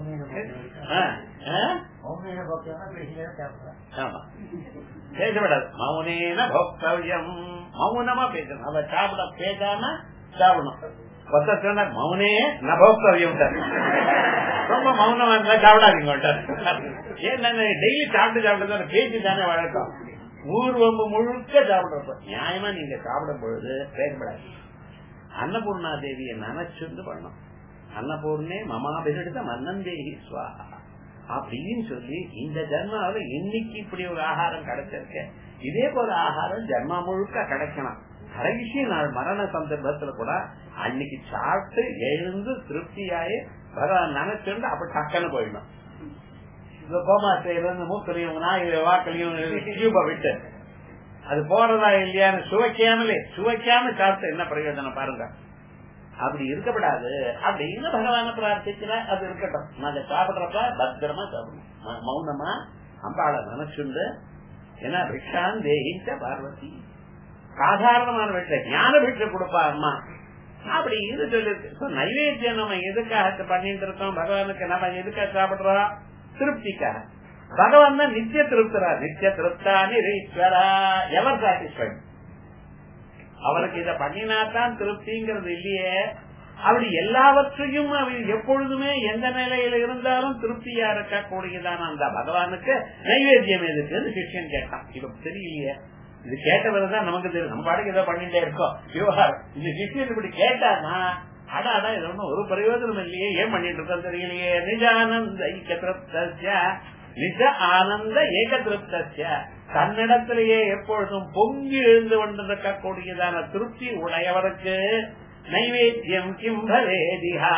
பேசப்படாது மௌனேன போக்தவ்யம் மௌனமா பேசணும் அவ சாப்பிட பேசாம சாப்பிடணும் கொத்த சொன்ன மௌனே நபோக்தவ்யம் ரொம்ப மௌனமா இருந்தா சாப்பிடாதீங்க ஏன்னா டெய்லி சாப்பிட்டு சாப்பிட்டு பேச்சு தானே வழக்கம் ஊர்வம்பு முழுக்க சாப்பிடுறப்ப நியாயமா நீங்க சாப்பிடும் பொழுது பேசப்படாது அன்னபூர்ணா தேவியை நினைச்சுண்டு பண்ணும் அன்னபூர்ணே மமாபிரிடுத மன்னந்தேகி சுவாகா அப்படின்னு சொல்லி இந்த ஜென்மாவில இன்னைக்கு இப்படி ஒரு ஆகாரம் கிடைச்சிருக்க இதே போல ஆகாரம் ஜென்மா முழுக்க கிடைக்கணும் கடைசி நாள் மரண சந்தர்ப்பத்துல கூட அன்னைக்கு சாப்பிட்டு எழுந்து திருப்தியாயி பகவான் நினைச்சிருந்து அப்ப டக்குன்னு போயிடணும் இந்த கோமாசையில மூக்கலையும் நாயில வாக்கலையும் டியூப விட்டு அது போறதா இல்லையான்னு சுவைக்காமலே சுவைக்காம சாப்பிட்டு என்ன பிரயோஜனம் பாருங்க அப்படி இருக்கப்படாது அப்படின்னு பகவான பிரார்த்திக்கிற அது இருக்கட்டும் நாங்க சாப்பிடுறப்ப பத்திரமா சாப்பிடணும் மௌனமா அம்பாளை நினைச்சுண்டு ஏன்னா ரிக்ஷான் தேகிச்ச பார்வதி சாதாரணமான வீட்டை ஞான வீட்டை கொடுப்பா அம்மா அப்படி இது சொல்லிருக்கு நைவேத்தியம் நம்ம எதுக்காக பண்ணிட்டு இருக்கோம் பகவானுக்கு நம்ம எதுக்காக சாப்பிடுறோம் திருப்திக்காக பகவான் தான் நித்திய திருப்தரா நித்திய திருப்தா நிரீஸ்வரா எவர் சாட்டிஸ்பைட் அவருக்கு இதை பண்ணினாத்தான் திருப்திங்கிறது இல்லையே அப்படி எல்லாவற்றையும் அவர் எப்பொழுதுமே எந்த நிலையில இருந்தாலும் திருப்தியா இருக்கக்கூடியதான அந்த பகவானுக்கு நைவேத்தியம் எதுக்குன்னு சிஷ்யன் கேட்டான் இப்ப தெரியலையே இது கேட்டவரை தான் நமக்கு தெரியும் நம்ம பாட்டுக்கு ஏதோ பண்ணிட்டே இருக்கோம் விவகாரம் இந்த சிஷ்யன் இப்படி கேட்டானா அடா அடா இது ஒன்றும் ஒரு பிரயோஜனம் இல்லையே ஏன் பண்ணிட்டு இருக்கோம் தெரியலையே நிஜானந்த ஐக்க திருப்திய நிஜ ஆனந்த ஏக திருப்திய தன்னிடத்திலேயே எப்பொழுதும் பொங்கி எழுந்து கொண்டிருக்கக்கூடியதான திருப்தி உடையவருக்கு நைவேத்தியம் கிம்பவேதிஹா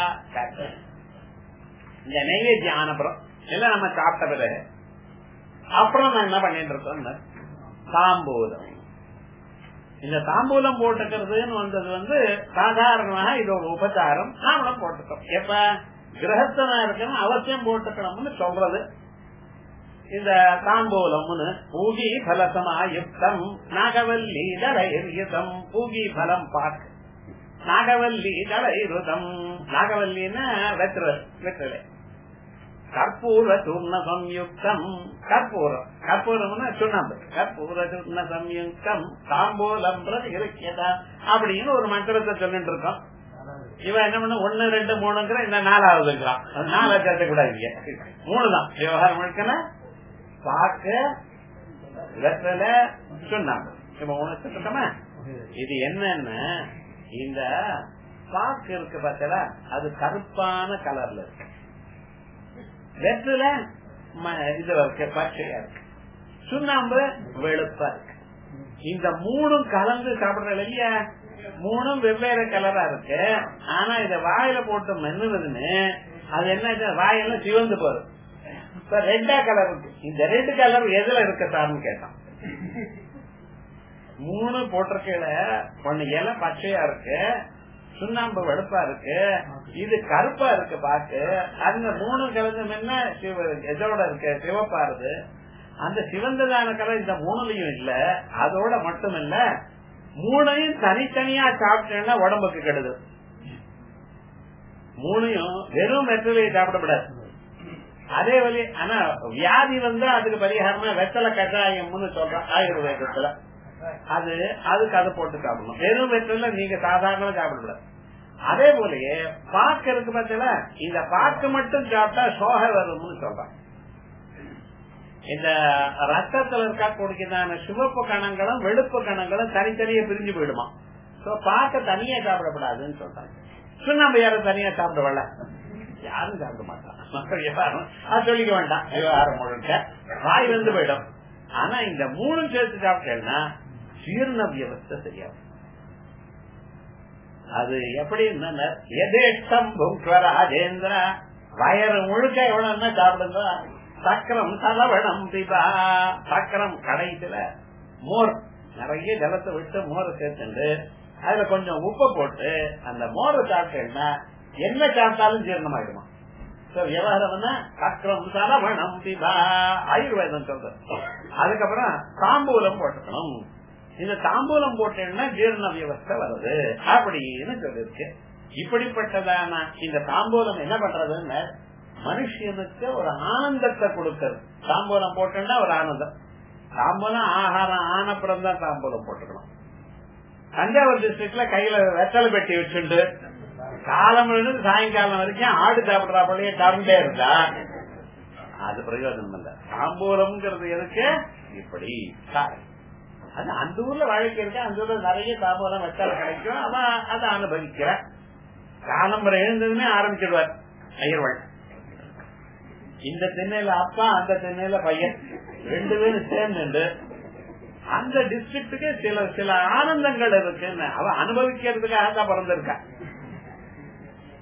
இந்த நைவேத்தியம் ஆனப்புறம் எல்லாம் நம்ம சாப்பிட்ட பிறகு அப்புறம் நான் என்ன பண்ணிட்டு இருக்கோம் தாம்பூலம் இந்த தாம்பூலம் போட்டுக்கிறதுன்னு வந்தது வந்து சாதாரணமாக இது ஒரு உபச்சாரம் நாமளும் போட்டுக்கிறோம் எப்ப கிரகஸ்தனா இருக்கணும் அவசியம் போட்டுக்கணும்னு சொல்றது இந்த தாம்பூலம்னு பூகி பலசமா யுக்தம் நாகவல்லி தடையுதம் பூகி பலம் பாக்கு நாகவல்லி தடைருதம் நாகவல்லின்னா வெற்றிலை வெற்றிலை கற்பூர சூர்ண சம்யுக்தம் கற்பூரம் கற்பூரம்னா சுண்ணாம்பு கற்பூர சூர்ண சம்யுக்தம் தாம்பூலம் இருக்கிறதா அப்படின்னு ஒரு மந்திரத்தை சொல்லிட்டு இருக்கோம் இவன் என்ன பண்ண ஒன்னு ரெண்டு மூணுங்கிற இந்த நாலாவதுங்கிறான் நாலு சேர்த்த கூடாது மூணு தான் விவகாரம் முழுக்கன பாக்க வெத்தல சுண்ணாம்பு இப்ப மூணு சொல்லட்டோமா இது என்னன்னு இந்த பாக்கு இருக்கு பார்த்தல அது கருப்பான கலர்ல இருக்கு வெற்றில இது இருக்கு பச்சையா இருக்கு சுண்ணாம்பு வெளுப்பா இருக்கு இந்த மூணும் கலந்து சாப்பிடுற இல்லையா மூணும் வெவ்வேறு கலரா இருக்கு ஆனா இத வாயில போட்டு மென்னுறதுன்னு அது என்ன வாயெல்லாம் சிவந்து போகுது இப்ப ரெட்டா கலர் இருக்கு இந்த ரெட் கலர் எதுல இருக்க சார்னு கேட்டான் மூணு போட்டிருக்கையில ஒண்ணு இலை பச்சையா இருக்கு சுண்ணாம்பு வெளுப்பா இருக்கு இது கருப்பா இருக்கு பாக்கு அந்த மூணு கலந்து என்ன எதோட இருக்கு சிவப்பா இருக்கு அந்த சிவந்ததான கலர் இந்த மூணுலயும் இல்ல அதோட மட்டும் இல்ல மூணையும் தனித்தனியா சாப்பிட்டேன்னா உடம்புக்கு கெடுது மூணையும் வெறும் வெற்றிலையை சாப்பிடக்கூடாது அதே வழி ஆனா வியாதி வந்தா அதுக்கு பரிகாரமா வெத்தலை கஷாயம்னு சொல்றோம் ஆயுர்வேதத்துல அது அதுக்கு அதை போட்டு சாப்பிடணும் வெறும் வெற்றில நீங்க சாதாரண சாப்பிடக்கூடாது அதே போலயே பாக்கு இருக்கு பார்த்தல இந்த பாக்கு மட்டும் சாப்பிட்டா சோக வரும்னு சொல்றான் இந்த ரத்தத்துல இருக்கக்கூடியதான சிவப்பு கணங்களும் வெளுப்பு கணங்களும் தனித்தனியே பிரிஞ்சு போயிடுமா பாக்க தனியா சாப்பிடக்கூடாதுன்னு சொல்றாங்க சுண்ணாம்பு யாரும் தனியா சாப்பிடுவல யாரும் சாப்பிட மாட்டான் அது சொல்லிக்க வேண்டாம் விவகாரம் முழுக்க வாய் வந்து போயிடும் ஆனா இந்த மூணும் சேர்த்து சாப்பிட்டேன்னா ஜீர்ண வியவஸ்தை சரியாகும் அது எப்படி எதேஷ்டம் ராஜேந்திர வயறு முழுக்க எவ்வளவுன்னா சாப்பிடுங்க சக்கரம் தலவணம் பிபா சக்கரம் கடைசியில மோர் நிறைய ஜலத்தை விட்டு மோரை சேர்த்துண்டு அதுல கொஞ்சம் உப்பை போட்டு அந்த மோரை சாப்பிட்டேன்னா என்ன சாப்பிட்டாலும் ஜீரணமாயிடுமா விவகாரம்னா சக்கரம் தலவணம் பிபா ஆயுர்வேதம் சொல்றது அதுக்கப்புறம் தாம்பூலம் போட்டுக்கணும் இந்த தாம்பூலம் போட்டேன்னா ஜீரண வியவஸ்தை வருது அப்படின்னு சொல்லிருக்கு இப்படிப்பட்டதான இந்த தாம்பூலம் என்ன பண்றதுன்னு மனுஷனுக்கு ஒரு ஆனந்தத்தை கொடுக்கறது தாம்பூலம் போட்டோம்னா ஒரு ஆனந்தம் தாம்பூலம் ஆகாரம் ஆனப்புறம் தான் தாம்பூலம் போட்டுக்கணும் தஞ்சாவூர் டிஸ்ட்ரிக்ட்ல கையில வெத்தலை பெட்டி வச்சுட்டு காலம் இருந்து சாயங்காலம் வரைக்கும் ஆடு சாப்பிடுறாப்பழையே டர்ண்டே இருந்தா அது பிரயோஜனம் இல்ல தாம்பூலம்ங்கிறது எதுக்கு இப்படி அது அந்த ஊர்ல வாழ்க்கை இருக்கு அந்த ஊர்ல நிறைய தாம்பூலம் வெத்தலை கிடைக்கும் அவன் அதை அனுபவிக்கிற காலம்பரை எழுந்ததுமே ஆரம்பிச்சிடுவார் ஐயர்வாள் இந்த திண்ணையில அப்பா அந்த திண்ணையில பையன் ரெண்டு பேரும் சேர்ந்து அந்த டிஸ்ட்ரிக்டுக்கு சில சில ஆனந்தங்கள் இருக்குன்னு அவ அனுபவிக்கிறதுக்காக தான் பிறந்திருக்கா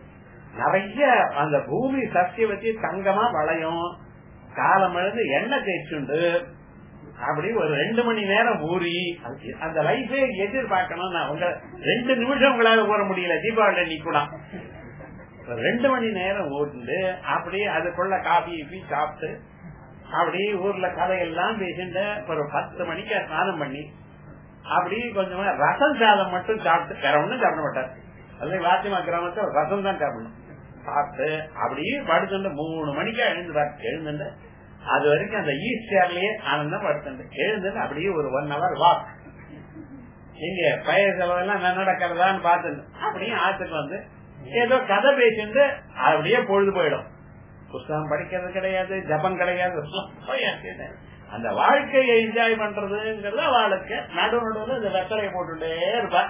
நிறைய அந்த பூமி சக்தி வச்சு தங்கமா வளையும் காலம் எழுந்து எண்ணெய் தேய்ச்சுண்டு அப்படி ஒரு ரெண்டு மணி நேரம் ஊறி அந்த லைஃபே எதிர்பார்க்கணும் நான் உங்க ரெண்டு நிமிஷம் உங்களால ஊற முடியல தீபாவளி அன்னைக்கு ரெண்டு மணி நேரம் ஓட்டு அப்படியே அதுக்குள்ள காபி கீபி சாப்பிட்டு அப்படி ஊர்ல கதையெல்லாம் பேசிட்டு ஒரு பத்து மணிக்கு ஸ்நானம் பண்ணி அப்படி கொஞ்சமா ரசம் சாதம் மட்டும் சாப்பிட்டு வேற ஒண்ணும் சாப்பிட மாட்டார் அது வாத்தியமா கிராமத்துல ரசம் தான் சாப்பிடணும் சாப்பிட்டு அப்படியே படுத்துட்டு மூணு மணிக்கா எழுந்துவார் எழுந்துட்டு அது வரைக்கும் அந்த ஈஸ்டர்லயே ஆனந்தம் படுத்துட்டு எழுந்துட்டு அப்படியே ஒரு ஒன் ஹவர் வாக் இங்க பயிர் செலவெல்லாம் நடக்கிறதான்னு பார்த்துட்டு அப்படியே ஆத்துக்கு வந்து ஏதோ கதை பேசிட்டு அப்படியே பொழுது போயிடும் புஸ்தகம் படிக்கிறது கிடையாது ஜபம் கிடையாது அந்த வாழ்க்கையை என்ஜாய் பண்றதுங்கிறத வாழ்க்கை நடு நடுவில் இந்த வெத்தலையை போட்டுட்டே இருப்பா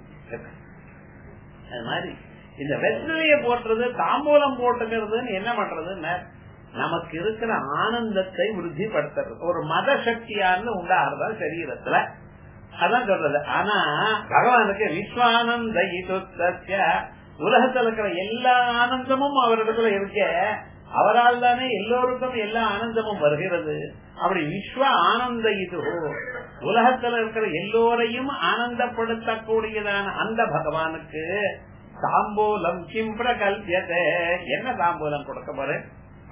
அது மாதிரி இந்த வெத்தலைய போட்டுறது தாம்பூலம் போட்டுக்கிறதுன்னு என்ன பண்றதுன்னு நமக்கு இருக்கிற ஆனந்தத்தை உறுதிப்படுத்துறது ஒரு மத சக்தியான்னு உண்டாகிறதா சரீரத்துல அதான் சொல்றது ஆனா பகவானுக்கு விஸ்வானந்த உலகத்துல இருக்கிற எல்லா ஆனந்தமும் அவரிடத்துல இருக்க அவரால் தானே எல்லோருக்கும் எல்லா ஆனந்தமும் வருகிறது அப்படி விஸ்வ ஆனந்த இது உலகத்துல இருக்கிற எல்லோரையும் ஆனந்தப்படுத்தக்கூடியதான அந்த பகவானுக்கு தாம்பூலம் கிம் பிரகல்யதே என்ன தாம்பூலம் கொடுக்க போறேன்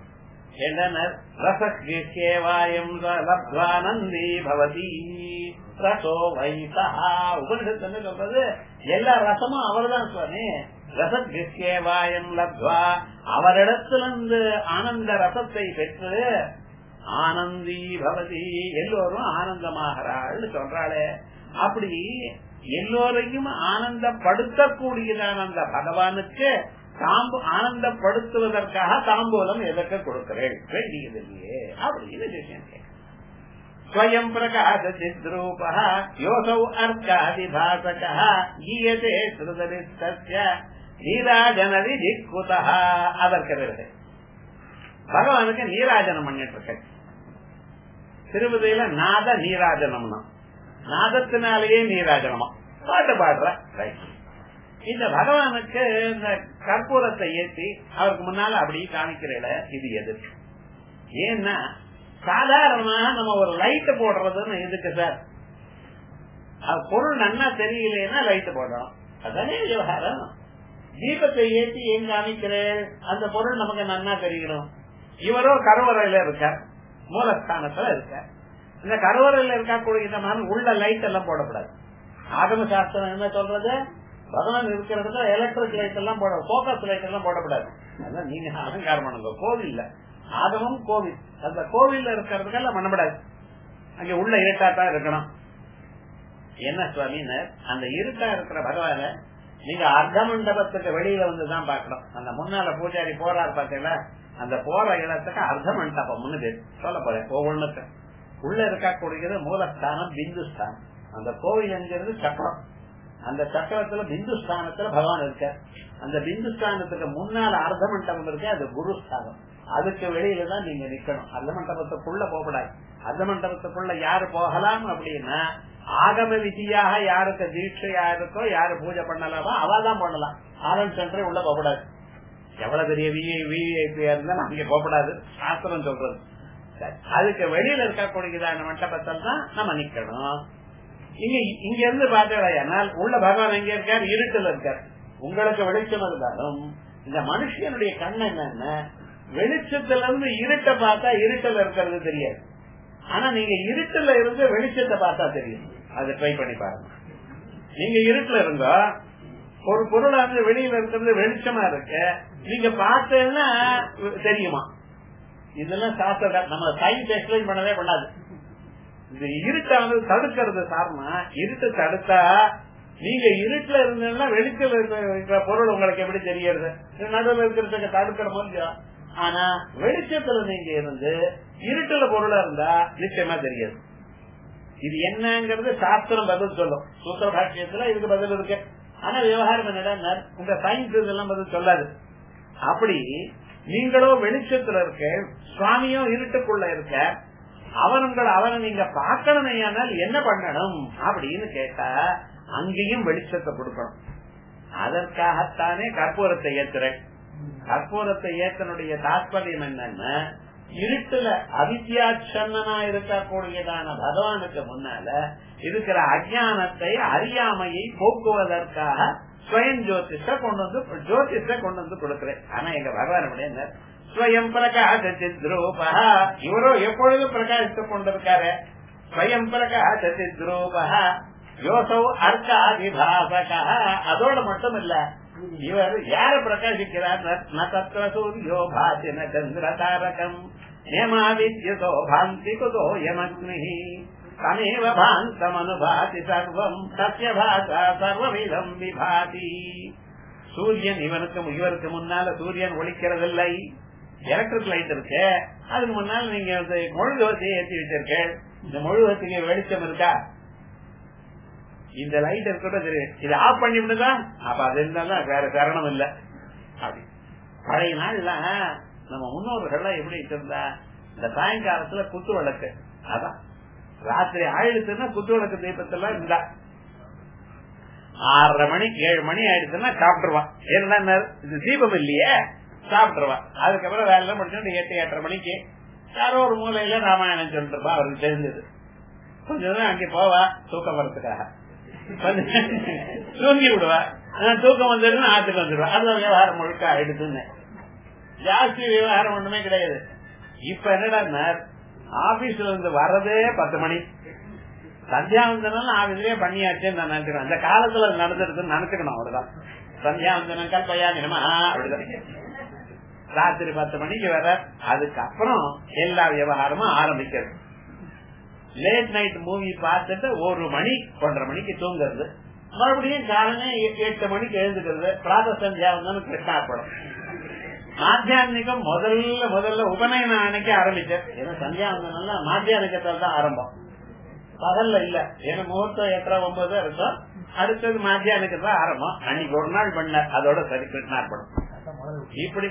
ரசேவாயம் லப்வானந்தி பவதி ரசோ வைசா உபனிஷத்து சொல்றது எல்லா ரசமும் அவர்தான் சுவாமி ரசேவாயம் லப்வா அவரிடத்திலிருந்து ஆனந்த ரசத்தை பெற்று ஆனந்தி பவதி எல்லோரும் ஆனந்தமாகிறாள் சொல்றாளே அப்படி எல்லோரையும் ஆனந்தப்படுத்தக்கூடியதான அந்த பகவானுக்கு தாம்பு ஆனந்தப்படுத்துவதற்காக தாம்பூலம் எதற்கு கொடுக்கிறேன் வேண்டியது இல்லையே அப்படின்னு விஷயம் ஸ்வயம் பிரகாச சித்ரூப யோசௌ அர்க்காதிபாசக கீயதே ஸ்ருதரிஸ்தஸ்ய நீராஜனதி திக்குதா அதற்கு பிறகு பகவானுக்கு நீராஜனம் பண்ணிட்டு இருக்க திருப்பதியில நாத நீராஜனம்னா நாதத்தினாலேயே நீராஜனமா பாட்டு பாடுற இந்த பகவானுக்கு இந்த கற்பூரத்தை ஏற்றி அவருக்கு முன்னால அப்படி காமிக்கிறேன் இது எதுக்கு ஏன்னா சாதாரணமா நம்ம ஒரு லைட் போடுறதுன்னு எதுக்கு சார் பொருள் நன்னா தெரியலன்னா லைட் போடுறோம் அதானே விவகாரம் தீபத்தை ஏற்றி ஏன் காமிக்கிறேன் அந்த பொருள் நமக்கு நன்னா தெரியணும் இவரோ கருவறையில இருக்கார் மூலஸ்தானத்துல இருக்கார் இந்த கருவறையில இருக்கக்கூடிய உள்ள லைட் எல்லாம் போடக்கூடாது ஆகம சாஸ்திரம் என்ன சொல்றது பகவான் இருக்கிற இடத்துல எலக்ட்ரிக் லைட் எல்லாம் போட போக்கஸ் லைட் எல்லாம் போடக்கூடாது அதான் நீங்க அலங்காரம் பண்ணுங்க கோவில்ல ஆகமும் கோவில் அந்த கோவில்ல இருக்கிறதுக்கெல்லாம் பண்ணப்படாது அங்க உள்ள இருட்டாத்தான் இருக்கணும் என்ன சுவாமின்னு அந்த இருட்டா இருக்கிற பகவான நீங்க அர்த்த மண்டபத்துக்கு வெளியில வந்துதான் பாக்கணும் அந்த முன்னால பூஜாரி போறாரு பாத்தீங்களா அந்த போற இடத்துக்கு அர்த்த மண்டபம்னு பேர் சொல்ல போறேன் ஒவ்வொன்றுக்கு உள்ள இருக்கக்கூடியது மூலஸ்தானம் பிந்துஸ்தானம் அந்த கோவில் என்கிறது சக்கரம் அந்த சக்கரத்துல பிந்துஸ்தானத்துல பகவான் இருக்க அந்த பிந்துஸ்தானத்துக்கு முன்னால அர்த்த மண்டபம் இருக்கு அது குருஸ்தானம் அதுக்கு வெளியில தான் நீங்க நிக்கணும் அர்த்த மண்டபத்துக்குள்ள போகக்கூடாது அர்த்த மண்டபத்துக்குள்ள யாரு போகலாம் அப்படின்னா ஆகம விதியாக யாருக்கு தீட்சையா இருக்கோ யாரு பூஜை பண்ணலாமோ அவதான் பண்ணலாம் ஆனந்த் சென்டர் உள்ள போகக்கூடாது எவ்வளவு பெரிய விஐபியா இருந்தாலும் அங்க போகக்கூடாது சாஸ்திரம் சொல்றது அதுக்கு வெளியில இருக்கக்கூடியதான மண்டபத்தில் தான் நம்ம நிக்கணும் இங்க இங்க இருந்து பார்த்தேனால் உள்ள பகவான் எங்க இருக்கார் இருட்டுல இருக்கார் உங்களுக்கு வெளிச்சம் இருந்தாலும் இந்த மனுஷனுடைய கண் என்னன்னா வெளிச்சத்துல இருந்து இருட்ட பார்த்தா இருட்டுல இருக்கிறது தெரியாது ஆனா நீங்க இருட்டுல இருந்து வெளிச்சத்தை பார்த்தா தெரியும் அதை ட்ரை பண்ணி பாருங்க நீங்க இருட்டுல இருந்தா ஒரு பொருளா வந்து வெளியில இருக்கிறது வெளிச்சமா இருக்கு நீங்க பார்த்தேன்னா தெரியுமா இதெல்லாம் சாஸ்திர நம்ம சயின்ஸ் எக்ஸ்பிளைன் பண்ணவே பண்ணாது இந்த இருட்டை வந்து தடுக்கிறது காரணம் இருட்டு தடுத்தா நீங்க இருட்டுல இருந்தீங்கன்னா வெளிச்சல இருக்கிற பொருள் உங்களுக்கு எப்படி தெரியறது நடுவில் இருக்கிறதுக்கு தடுக்கிற முடியும் ஆனா வெளிச்சத்துல நீங்க இருந்து இருட்டுல பொருளா இருந்தா நிச்சயமா தெரியாது இது என்னங்கிறது சாஸ்திரம் பதில் சொல்லும் சூத்திர பாஷ்யத்துல இதுக்கு பதில் இருக்கு ஆனா விவகாரம் என்னடா உங்க சயின்ஸ் இதெல்லாம் பதில் சொல்லாது அப்படி நீங்களோ வெளிச்சத்துல இருக்க சுவாமியோ இருட்டுக்குள்ள இருக்க அவனுங்கள் அவனை நீங்க பார்க்கணுமே ஆனால் என்ன பண்ணணும் அப்படின்னு கேட்டா அங்கேயும் வெளிச்சத்தை கொடுக்கணும் அதற்காகத்தானே கற்பூரத்தை ஏத்துறேன் கற்பூரத்தை ஏத்தனுடைய தாற்பயம் என்னன்னா இருட்டுல அவித்யாச்சன்னா இருக்கக்கூடியதான பகவானுக்கு முன்னால இருக்கிற அஜானத்தை அறியாமையை போக்குவதற்காக ஸ்வயம் ஜோதிஷ கொண்டு வந்து ஜோதிஷ கொண்டு வந்து கொடுக்கிறேன் ஆனா எங்க பகவான் அப்படின்னா ஸ்வயம் பிரகாச சித்ரூபா இவரோ எப்பொழுதும் பிரகாசித்துக் கொண்டிருக்காரு ஸ்வயம் பிரகாச சித்ரூபா யோசௌ அர்க்காதிபாசக அதோட மட்டும் இல்ல இவர் யார பிரகாசிக்கிறார் ந தத்திர சூரியோ பாசி ந சந்திர தாரகம் நேமாவித்யசோ பாந்தி குதோ யமக்னி தமேவ பாந்தமனுபாதி சர்வம் சத்திய பாசா சர்வவிதம் விபாதி சூரியன் இவனுக்கு இவருக்கு முன்னால சூரியன் ஒழிக்கிறதில்லை எலக்ட்ரிக் லைட் இருக்கு அதுக்கு முன்னால் நீங்க முழுவத்தை ஏற்றி வச்சிருக்க இந்த முழுவத்துக்கு வெளிச்சம் இருக்கா இந்த லைட் இருக்கட்டும் தெரியும் இதை ஆஃப் பண்ணி விடுதா அப்ப அது இருந்தாலும் வேற காரணம் இல்ல அப்படி பழைய நாள்ல நம்ம முன்னோர்கள்லாம் எப்படி இருந்தா இந்த சாயங்காலத்துல குத்து விளக்கு அதான் ராத்திரி ஆயிடுச்சுன்னா குத்து விளக்கு தீபத்தெல்லாம் இருந்தா ஆறரை மணி ஏழு மணி ஆயிடுச்சுன்னா சாப்பிட்டுருவான் ஏன்னா இது தீபம் இல்லையே சாப்பிட்டுருவான் அதுக்கப்புறம் வேலை முடிச்சு எட்டு எட்டரை மணிக்கு யாரோ ஒரு மூலையில ராமாயணம் சொல்லிட்டு இருப்பா அவருக்கு தெரிஞ்சது கொஞ்சம் நேரம் அங்கே போவா தூக்கம் வர்றதுக்காக தூங்கி விடுவா தூக்கம் வந்துடும் ஆத்துக்கு வந்துடுவா அது விவகாரம் முழுக்க ஆயிடுதுன்னு ஜாஸ்தி விவகாரம் ஒண்ணுமே கிடையாது இப்ப என்னடா ஆபீஸ்ல இருந்து வர்றதே பத்து மணி சந்தியாவந்தனம் ஆபீஸ்லயே பண்ணியாச்சுன்னு நான் நினைச்சுக்கணும் அந்த காலத்துல அது நடந்துருக்குன்னு நினைச்சுக்கணும் அவ்வளவுதான் சந்தியாவந்தனம் கல்பையா நினமா அப்படிதான் ராத்திரி பத்து மணிக்கு வர அதுக்கப்புறம் எல்லா விவகாரமும் ஆரம்பிக்கிறது லேட் நைட் மூவி பார்த்துட்டு ஒரு மணி ஒன்றரை மணிக்கு தூங்குறது மறுபடியும் காலமே எட்டு மணிக்கு எழுந்துக்கிறது பிராத சந்தியாவந்தனம் கிருஷ்ணாப்படம் மாத்தியானிகம் முதல்ல முதல்ல உபநயன அன்னைக்கு ஆரம்பிச்சேன் ஏன்னா சந்தியாவந்தனம் மாத்தியானிகத்தால் தான் ஆரம்பம் பகல்ல இல்ல ஏன்னா முகூர்த்தம் எட்டரை ஒன்பது இருக்கும் அடுத்தது மாத்தியானுக்கு தான் ஆரம்பம் அன்னைக்கு ஒரு நாள் பண்ண அதோட சரி கிருஷ்ணார்பணம் இப்படி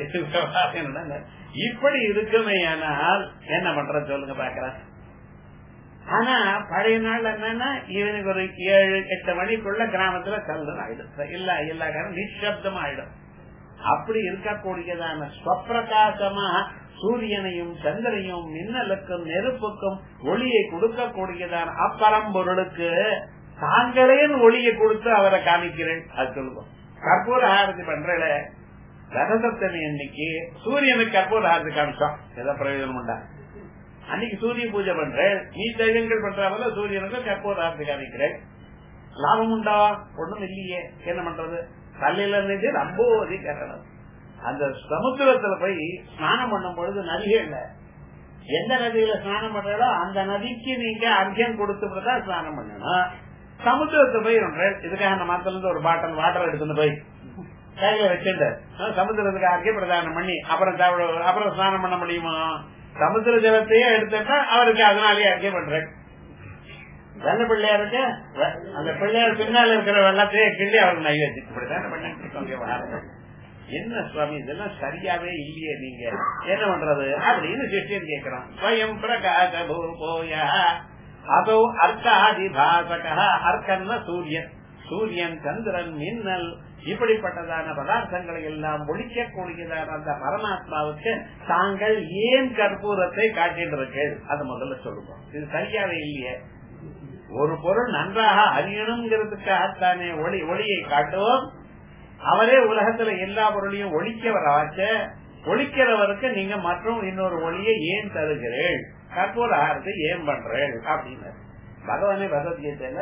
இப்படி இருக்குமே ஆனால் என்ன பண்ற சொல்லுங்க பாக்குறேன் ஆனா பழைய நாள் என்னன்னா இவனுக்கு ஒரு ஏழு எட்டு மணிக்குள்ள கிராமத்துல கல்லன் ஆயிடும் இல்ல இல்ல காரணம் நிசப்தம் ஆயிடும் அப்படி இருக்கக்கூடியதான ஸ்வப்பிரகாசமா சூரியனையும் சந்திரனையும் மின்னலுக்கும் நெருப்புக்கும் ஒளியை கொடுக்கக்கூடியதான அப்பரம்பொருளுக்கு தாங்களே ஒளியை கொடுத்து அவரை காமிக்கிறேன் அது சொல்லுவோம் கற்பூர ஆரத்தி பண்றல ரதசப்தமி அன்னைக்கு சூரியனுக்கு கற்பூர ஆரத்தி காமிச்சோம் ஏதோ பிரயோஜனம் உண்டா அன்னைக்கு சூரிய பூஜை பண்றேன் நீ தைரியங்கள் பண்றாமல சூரியனுக்கு கற்பூர ஆரத்தி காமிக்கிறேன் லாபம் உண்டா ஒண்ணும் இல்லையே என்ன பண்றது கல்லில இருந்து ரொம்ப அதிகரணம் அந்த சமுத்திரத்துல போய் ஸ்நானம் பண்ணும் பொழுது நதிகள்ல எந்த நதியில ஸ்நானம் பண்றதோ அந்த நதிக்கு நீங்க அர்க்கியம் கொடுத்து தான் ஸ்நானம் பண்ணணும் சமுத்திரத்தை போய் இதுக்காக அந்த மரத்துல இருந்து ஒரு பாட்டில் வாட்டர் எடுத்துட்டு போய் கையில வச்சுட்டு சமுத்திரத்துக்கு அர்க்கியம் பிரதானம் பண்ணி அப்புறம் அப்புறம் ஸ்நானம் பண்ண முடியுமா சமுத்திர ஜலத்தையே எடுத்துட்டா அவருக்கு அதனாலேயே அர்க்கியம் பண்றேன் வெள்ள பிள்ளையாருக்கு அந்த பிள்ளையார் பின்னால இருக்கிற வெள்ளத்தையே கிள்ளி அவருக்கு நை வச்சு இப்படிதானே பண்ணிட்டு என்ன சுவாமி இதெல்லாம் சரியாவே இல்லையே நீங்க என்ன பண்றது அப்படின்னு சிஷ்யன் கேட்கிறான் ஸ்வயம் பிரகாச பூபோய அதோ அர்க்காதி பாசக அர்க்கன்ன சூரியன் சூரியன் சந்திரன் மின்னல் இப்படிப்பட்டதான பதார்த்தங்களை எல்லாம் ஒழிக்கக்கூடியதான அந்த பரமாத்மாவுக்கு தாங்கள் ஏன் கற்பூரத்தை காட்டின்றீர்கள் அது முதல்ல சொல்லுவோம் இது சரியாவே இல்லையே ஒரு பொருள் நன்றாக அறியணுங்கிறதுக்காகத்தானே ஒளி ஒளியை காட்டுவோம் அவரே உலகத்துல எல்லா பொருளையும் ஒழிக்கவர் ஆச்ச ஒழிக்கிறவருக்கு நீங்க மற்றும் இன்னொரு ஒளியை ஏன் தருகிறேள் கற்பூர ஆரத்தை ஏன் பண்றேள் அப்படின்னு பகவானே பகவத்கீதையில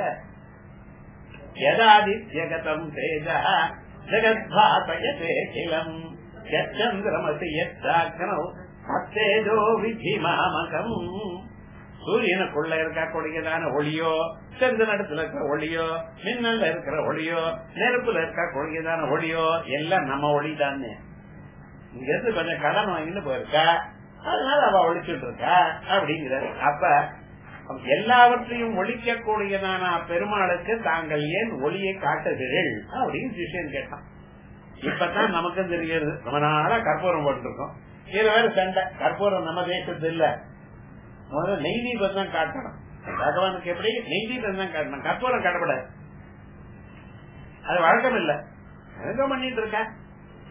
யதாதித்யகதம் தேஜ ஜெகத்பாசயதே கிலம் சந்திரமசி எத்தாக்கனோ மத்தேஜோ விதி மாமகம் சூரியனுக்குள்ள இருக்கக்கூடியதான ஒளியோ சந்திரனத்துல இருக்கிற ஒளியோ மின்னல்ல இருக்கிற ஒளியோ நெருப்புல இருக்கக்கூடியதான ஒளியோ எல்லாம் நம்ம ஒளி தானே இங்க இருந்து கொஞ்சம் கடன் வாங்கிட்டு போயிருக்கா அதனால அவ ஒழிச்சுட்டு இருக்கா அப்படிங்கிறாரு அப்ப எல்லாவற்றையும் ஒழிக்கக்கூடியதான பெருமாளுக்கு தாங்கள் ஏன் ஒளியை காட்டுகிறீர்கள் அப்படின்னு விஷயம் கேட்டான் இப்பதான் நமக்கும் தெரிகிறது ரொம்ப நாளா கற்பூரம் போட்டுருக்கோம் இதுல வேற சண்டை கற்பூரம் நம்ம தேசத்து இல்ல முதல்ல நெய் தீபம் தான் காட்டணும் பகவானுக்கு எப்படி நெய் தீபம் தான் காட்டணும் கற்பூரம் காட்டப்படாது அது வழக்கம் இல்ல எங்க பண்ணிட்டு இருக்க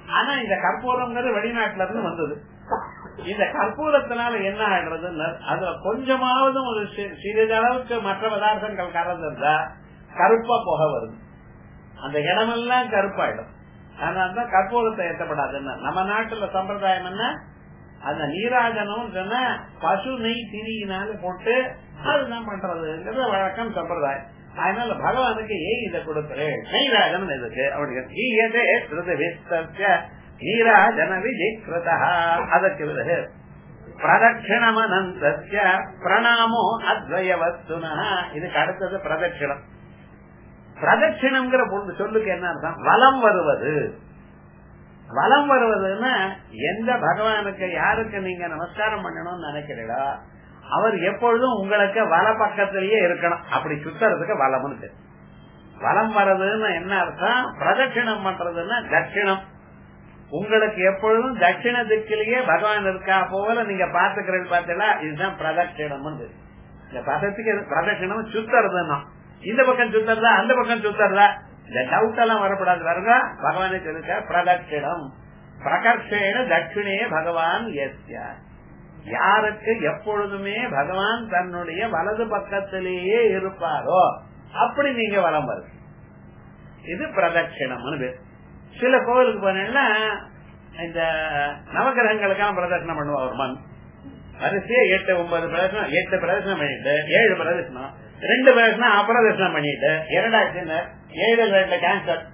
ஆனா இந்த கற்பூரம்ங்கிறது வெளிநாட்டுல இருந்து வந்தது இந்த கற்பூரத்தினால என்ன ஆயிடுறதுன்னு அதுல கொஞ்சமாவது ஒரு சி- சிறிதளவுக்கு மற்ற பதார்த்தங்கள் கலந்திருந்தா கருப்பா புகை வருது அந்த இடமெல்லாம் கருப்பாயிடும் அதனாலதான் கற்பூரத்தை ஏற்றப்படாதுன்னு நம்ம நாட்டுல சம்பிரதாயம் என்ன அந்த நீராஜனம் சொன்னா பசு நெய் திரியினால போட்டு அதுதான் பண்றதுங்கிறது வழக்கம் சம்பிரதாயம் அதனால பகவானுக்கு ஏன் இதை கொடுக்கிறேன் நீராஜனம் எதுக்கு அப்படி நீராஜன விஜிகிருதா அதற்கு பிறகு பிரதட்சிணமனந்தஸ்ய பிரணாமோ அத்வய வஸ்துனா இதுக்கு அடுத்தது பிரதட்சிணம் பிரதட்சிணம்ங்கிற பொழுது சொல்லுக்கு என்ன அர்த்தம் வலம் வருவது வலம் வருவதுன்னா எந்த பகவானுக்கு யாருக்கு நீங்க நமஸ்காரம் பண்ணணும்னு நினைக்கிறீங்களோ அவர் எப்பொழுதும் உங்களுக்கு வல பக்கத்திலேயே இருக்கணும் அப்படி சுத்துறதுக்கு வலம்னு பேரு. வலம் வர்றதுன்னு என்ன அர்த்தம் பிரதட்சிணம் பண்றதுன்னா தட்சிணம் உங்களுக்கு எப்பொழுதும் தட்சிண திக்கிலேயே பகவான் இருக்கா போல நீங்க பாத்துக்கிறீங்க பார்த்தீங்களா இதுதான் பிரதட்சிணம் இந்த பதத்துக்கு பிரதட்சிணம் சுத்துறதுன்னா இந்த பக்கம் சுத்துறதா அந்த பக்கம் சுத்துறதா இந்த டவுட் எல்லாம் வரப்படாது வருங்க பகவானே சொல்லிருக்க பிரதட்சிணம் பிரகர்ஷேன தட்சிணே பகவான் எஸ்யா யாருக்கு எப்பொழுதுமே பகவான் தன்னுடைய வலது பக்கத்திலேயே இருப்பாரோ அப்படி நீங்க வலம் வருது இது பிரதட்சிணம்னு பேர் சில கோவிலுக்கு போனீங்கன்னா இந்த நவகிரகங்களுக்கான பிரதட்சணம் பண்ணுவா ஒரு மண் வரிசையா எட்டு ஒன்பது பிரதட்சணம் எட்டு பிரதட்சணம் பண்ணிட்டு ஏழு பிரதட்சணம் ரெண்டு பிரதட்சணம் அப்பிரதட்சணம் பண்ணிட்டு இரண்டாச்சு ஏழு ரெண்டு கேன்சர்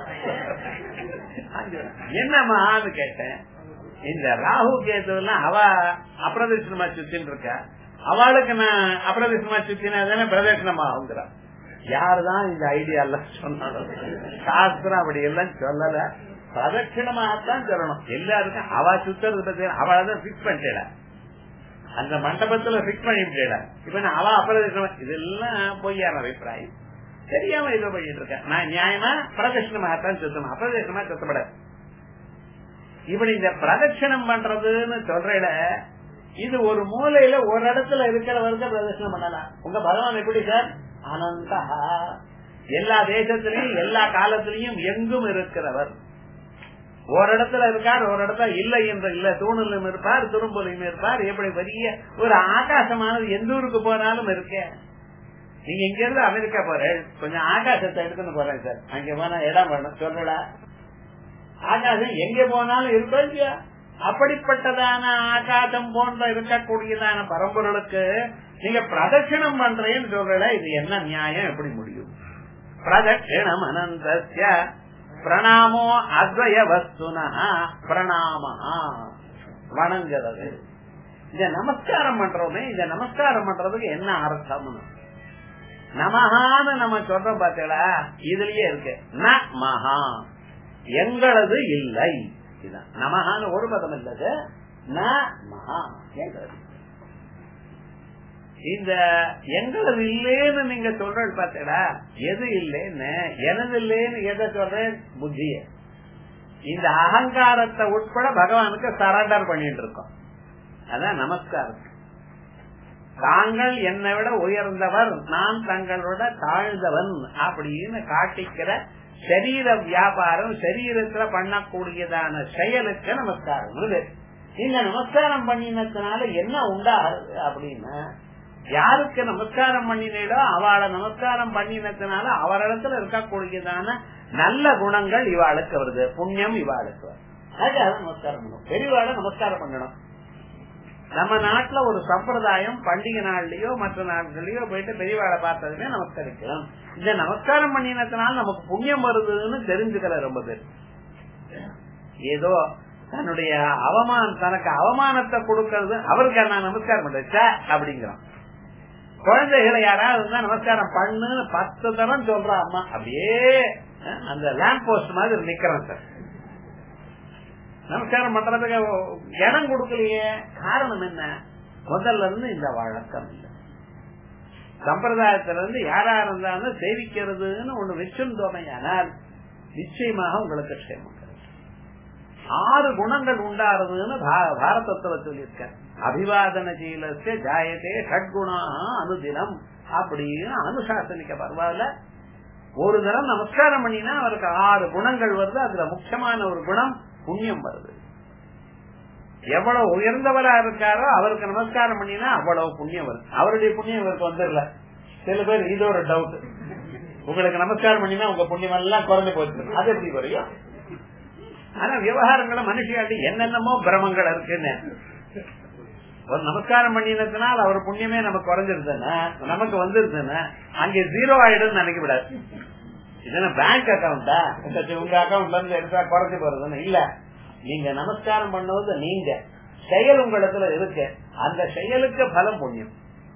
என்னம்மான்னு கேட்டேன் இந்த ராகு கேது எல்லாம் அவ அப்பிரதட்சணமா சுத்தின்னு இருக்க அவளுக்கு நான் அப்பிரதட்சணமா சுத்தினா தானே பிரதட்சணமா ஆகுங்கிறா யாருதான் இந்த ஐடியா எல்லாம் சொன்னாலும் சாஸ்திரம் அப்படி எல்லாம் சொல்லல பிரதட்சிணமாகத்தான் சொல்லணும் எல்லாருக்கும் அவ சுத்துறது பத்தி அவளதான் பிக்ஸ் பண்ணிட்டேல அந்த மண்டபத்துல பிக்ஸ் பண்ணிட்டேல இப்ப நான் அவ அப்பிரதட்சணம் இதெல்லாம் பொய்யான அபிப்பிராயம் தெரியாம இதை பண்ணிட்டு இருக்கேன் நான் நியாயமா பிரதட்சிணமாகத்தான் சுத்தணும் அப்பிரதட்சணமா சுத்தப்படாது இப்படி இந்த பிரதட்சிணம் பண்றதுன்னு சொல்றேல இது ஒரு மூலையில ஒரு இடத்துல இருக்கிறவருக்கு பிரதட்சணம் பண்ணலாம் உங்க பகவான் எப்படி சார் அனந்தா எல்லா தேசத்திலையும் எல்லா காலத்திலையும் எங்கும் இருக்கிறவர் ஒரு இடத்துல இருக்கார் ஒரு இடத்துல இல்லை என்று இல்ல தூணிலும் இருப்பார் துரும்புலையும் இருப்பார் எப்படி பெரிய ஒரு ஆகாசமானது எந்த ஊருக்கு போனாலும் இருக்க நீங்க இங்க இருந்து அமெரிக்கா போறேன் கொஞ்சம் ஆகாசத்தை எடுத்துன்னு போறேன் சார் அங்க போனா இடம் வேணும் சொல்லடா ஆகாசம் எங்க போனாலும் இருக்கோ இல்லையா அப்படிப்பட்டதான ஆகாசம் போன்ற இருக்கக்கூடியதான பரம்பொருளுக்கு நீங்க பிரதட்சிணம் பண்றேன்னு சொல்ற இது என்ன நியாயம் எப்படி முடியும் பிரதட்சிணம் அனந்தஸ்ய பிரணாமோ அத்வய வஸ்துனா பிரணாமஹா வணங்குறது இந்த நமஸ்காரம் பண்றோமே இந்த நமஸ்காரம் பண்றதுக்கு என்ன அர்த்தம்னு நமஹான்னு நம்ம சொல்றோம் பார்த்தீங்களா இதுலயே இருக்கு ந மகா எங்களது இல்லை இதுதான் நமஹான்னு ஒரு பதம் இல்லது ந மகா எங்களது இந்த எங்களது இல்லேன்னு நீங்க சொல்றது பார்த்தடா எது இல்லேன்னு எனது இல்லேன்னு எதை சொல்றேன் புத்திய இந்த அகங்காரத்தை உட்பட பகவானுக்கு சரண்டர் பண்ணிட்டு இருக்கோம் அதான் நமஸ்காரம் தாங்கள் என்னை விட உயர்ந்தவர் நான் தங்களோட தாழ்ந்தவன் அப்படின்னு காட்டிக்கிற சரீர வியாபாரம் சரீரத்துல பண்ணக்கூடியதான செயலுக்கு நமஸ்காரம் இந்த நமஸ்காரம் பண்ணினதுனால என்ன உண்டாகுது அப்படின்னா யாருக்கு நமஸ்காரம் பண்ணினோ அவளை நமஸ்காரம் பண்ணினதுனால அவரிடத்துல இருக்கக்கூடியதான நல்ல குணங்கள் இவாளுக்கு வருது புண்ணியம் இவாளுக்கு வருது அதுக்காக நமஸ்காரம் பண்ணணும் பெரியவாளை நமஸ்காரம் பண்ணணும் நம்ம நாட்டுல ஒரு சம்பிரதாயம் பண்டிகை நாள்லயோ மற்ற நாட்கள்லயோ போயிட்டு பெரியவாளை பார்த்ததுமே நமஸ்கரிக்கலாம் இந்த நமஸ்காரம் பண்ணினதுனால நமக்கு புண்ணியம் வருதுன்னு தெரிஞ்சுக்கல ரொம்ப பேர் ஏதோ தன்னுடைய அவமானம் தனக்கு அவமானத்தை கொடுக்கறது அவருக்கு நான் நமஸ்காரம் பண்றேன் அப்படிங்கிறான் குழந்தைகளை யாராவது இருந்தா நமஸ்காரம் பண்ணுன்னு பத்து தரம் சொல்றா அம்மா அப்படியே அந்த லேம்ப் போஸ்ட் மாதிரி நிக்கிறேன் சார் நமஸ்காரம் பண்றதுக்கு இடம் கொடுக்கலையே காரணம் என்ன முதல்ல இருந்து இந்த வழக்கம் இல்லை சம்பிரதாயத்துல இருந்து யாரா இருந்தாலும் சேவிக்கிறதுன்னு ஒண்ணு வச்சிருந்தோமையானால் நிச்சயமாக உங்களுக்கு க்ஷேமம் ஆறு குணங்கள் உண்டாருதுன்னு பாரதத்துல சொல்லியிருக்க அபிவாதன சீலஸ்ய ஜாயத்தே ஷட்குணா அனுதினம் அப்படின்னு அனுசாசனிக்க பரவாயில்ல ஒரு தரம் நமஸ்காரம் பண்ணினா அவருக்கு ஆறு குணங்கள் வருது அதுல முக்கியமான ஒரு குணம் புண்ணியம் வருது எவ்வளவு உயர்ந்தவரா இருக்காரோ அவருக்கு நமஸ்காரம் பண்ணினா அவ்வளவு புண்ணியம் வருது அவருடைய புண்ணியம் இவருக்கு வந்துடல சில பேர் இது ஒரு டவுட் உங்களுக்கு நமஸ்காரம் பண்ணினா உங்க புண்ணியம் எல்லாம் குறைஞ்சு போச்சு அது எப்படி குறையும் ஆனா விவகாரங்கள மனுஷியாட்டி என்னென்னமோ பிரமங்கள் இருக்குன்னு ஒரு நமஸ்காரம் பண்ணினதுனால அவர் புண்ணியமே நமக்கு குறைஞ்சிருதுன்னா நமக்கு வந்துருதுன்னா அங்க ஜீரோ ஆயிடும் நினைக்க விடாது இதுனா பேங்க் அக்கௌண்டா உங்க அக்கௌண்ட்ல இருந்து எடுத்தா குறைஞ்சு போறதுன்னு இல்ல நீங்க நமஸ்காரம் பண்ணுவது நீங்க செயல் உங்களிடத்துல இருக்கு அந்த செயலுக்கு பலம் புண்ணியம்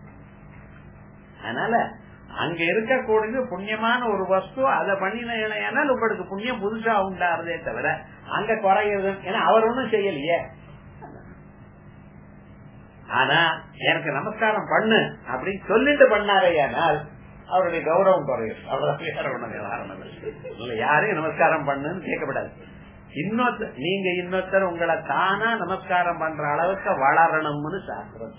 அதனால அங்க இருக்கக்கூடியது புண்ணியமான ஒரு வஸ்து அதை பண்ணினால் உங்களுக்கு புண்ணியம் புதுசா உண்டாருதே தவிர அங்க குறையிறது ஏன்னா அவர் ஒண்ணும் செய்யலையே ஆனா எனக்கு நமஸ்காரம் பண்ணு அப்படின்னு சொல்லிட்டு பண்ணாரேயானால் அவருடைய கௌரவம் குறையும் அவ்வளவு யாரையும் நமஸ்காரம் பண்ணுன்னு கேட்கப்படாது இன்னொருத்தர் நீங்க இன்னொருத்தர் உங்களை தானா நமஸ்காரம் பண்ற அளவுக்கு வளரணும்னு சாஸ்திரம்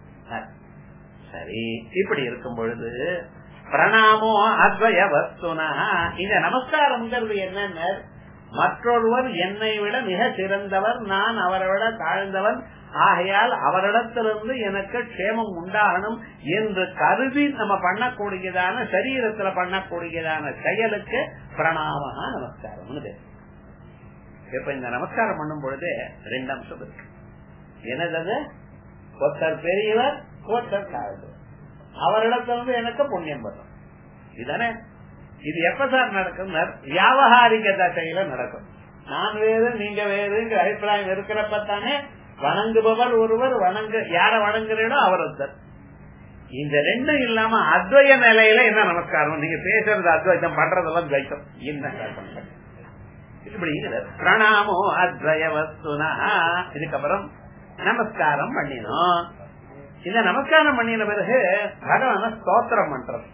சரி இப்படி இருக்கும் பொழுது பிரணாமோ அத்வய வஸ்துனா இந்த நமஸ்காரம்ங்கிறது என்னன்னு மற்றொருவர் என்னை விட மிக சிறந்தவர் நான் அவரை விட தாழ்ந்தவன் ஆகையால் அவரிடத்திலிருந்து எனக்கு க்ஷேமம் உண்டாகணும் என்று கருதி நம்ம பண்ணக்கூடியதான சரீரத்துல பண்ணக்கூடியதான செயலுக்கு பிரணாமகா நமஸ்காரம் இப்ப இந்த நமஸ்காரம் பண்ணும் பொழுது ரெண்டு அம்சம் இருக்கு என்னது ஒருத்தர் பெரியவர் ஒருத்தர் தாழ்ந்தவர் அவரிடத்திலிருந்து எனக்கு புண்ணியம் வரும் இதுதானே இது எப்ப சார் நடக்கும் வியாபகாரிக தசையில நடக்கும் நான் வேறு நீங்க வேறுங்கிற அபிப்பிராயம் இருக்கிறப்ப தானே வணங்குபவர் ஒருவர் வணங்கு யார வணங்குறீடோ அவர் ஒருத்தர் இந்த ரெண்டும் இல்லாம அத்வய நிலையில என்ன நமஸ்காரம் நீங்க பேசுறது அத்வைத்தம் பண்றதெல்லாம் துவைத்தம் என்ன இப்படி பிரணாமோ அத்வய வஸ்துனா இதுக்கப்புறம் நமஸ்காரம் பண்ணினோம் இந்த நமஸ்காரம் பண்ணின பிறகு பகவான ஸ்தோத்திரம் பண்றது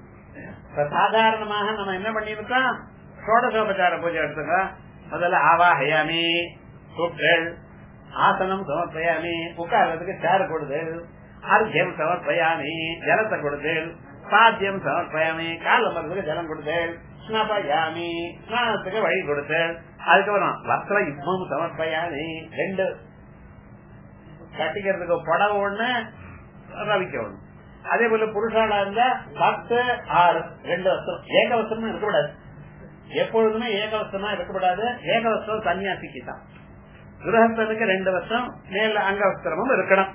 சாதாரணமாக நம்ம என்ன பண்ணிருக்கோம் சோடசோபச்சார பூஜை எடுத்துக்க முதல்ல ஆவாஹயாமி கூப்பிட்டல் ஆசனம் சமர்ப்பயாமி உட்கார்றதுக்கு சேர் கொடுதல் அர்க்கியம் சமர்ப்பயாமி ஜலத்தை கொடுத்தல் சாத்தியம் சமர்ப்பயாமி கால் அமர்றதுக்கு ஜலம் கொடுத்தல் ஸ்னபயாமி ஸ்நானத்துக்கு வழி கொடுத்தல் அதுக்கப்புறம் வஸ்திர யுத்தம் சமர்ப்பயாமி ரெண்டு கட்டிக்கிறதுக்கு புடவை ஒண்ணு ரவிக்க ஒண்ணு அதே போல புருஷாலா இருந்தா பத்து ஆறு ரெண்டு வருஷம் ஏக வருஷம் இருக்கக்கூடாது எப்பொழுதுமே ஏகவசமா இருக்கக்கூடாது ஏகவசம் சன்னியாசிக்கு தான் கிரகஸ்தனுக்கு ரெண்டு வருஷம் மேல அங்கவஸ்திரமும் இருக்கணும்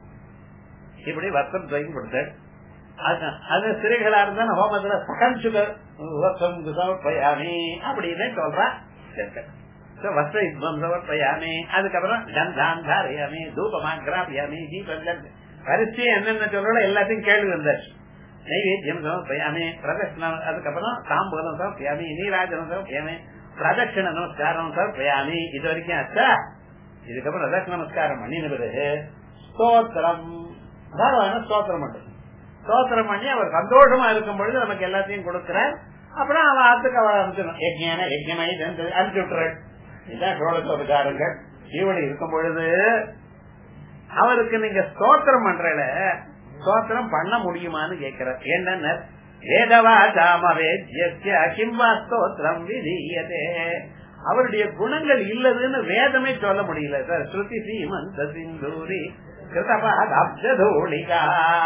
இப்படி வருஷம் துவங்கி கொடுத்தாரு அது சிறைகளா இருந்தா ஹோமத்துல சகன் சுகர் வருஷம் பயாமி அப்படின்னு சொல்றா வஸ்திர யுத்தம் சமர்ப்பயாமி அதுக்கப்புறம் கந்தான் தாரயாமி தூபமான் கிராபியாமி தீபம் வரிசையை என்னென்ன சொல்றோம் எல்லாத்தையும் கேள்வி வந்தாச்சு நைவேத்தியம் சமர்ப்பயாமி பிரதட்சணம் அதுக்கப்புறம் தாம்பூலம் சமர்ப்பயாமி நீராஜனம் சமர்ப்பயாமி பிரதட்சிண நமஸ்காரம் சமர்ப்பயாமி இது வரைக்கும் ஆச்சா இதுக்கப்புறம் பிரதட்ச நமஸ்காரம் பண்ணின பிறகு ஸ்தோத்திரம் பகவான ஸ்தோத்திரம் பண்றது ஸ்தோத்திரம் பண்ணி அவர் சந்தோஷமா இருக்கும் பொழுது நமக்கு எல்லாத்தையும் கொடுக்கிறார் அப்புறம் அவன் ஆத்துக்கு அவளை அனுப்பிச்சிடும் யஜ்ஞான யஜ்யமை அனுப்பிச்சு விட்டுறாள் இதுதான் சோழசோபகாரங்கள் இவளை இருக்கும் பொழுது அவருக்கு நீங்க ஸ்தோத்திரம் பண்றல ஸ்தோத்திரம் பண்ண முடியுமான்னு கேட்கிற என்னன்னு வேதவா தாமவேத்ய அகிம்பா ஸ்தோத்திரம் விதீயதே அவருடைய குணங்கள் இல்லதுன்னு வேதமே சொல்ல முடியல சார் ஸ்ருதி சீமந்த சிந்தூரி கிருதபாதோழிகா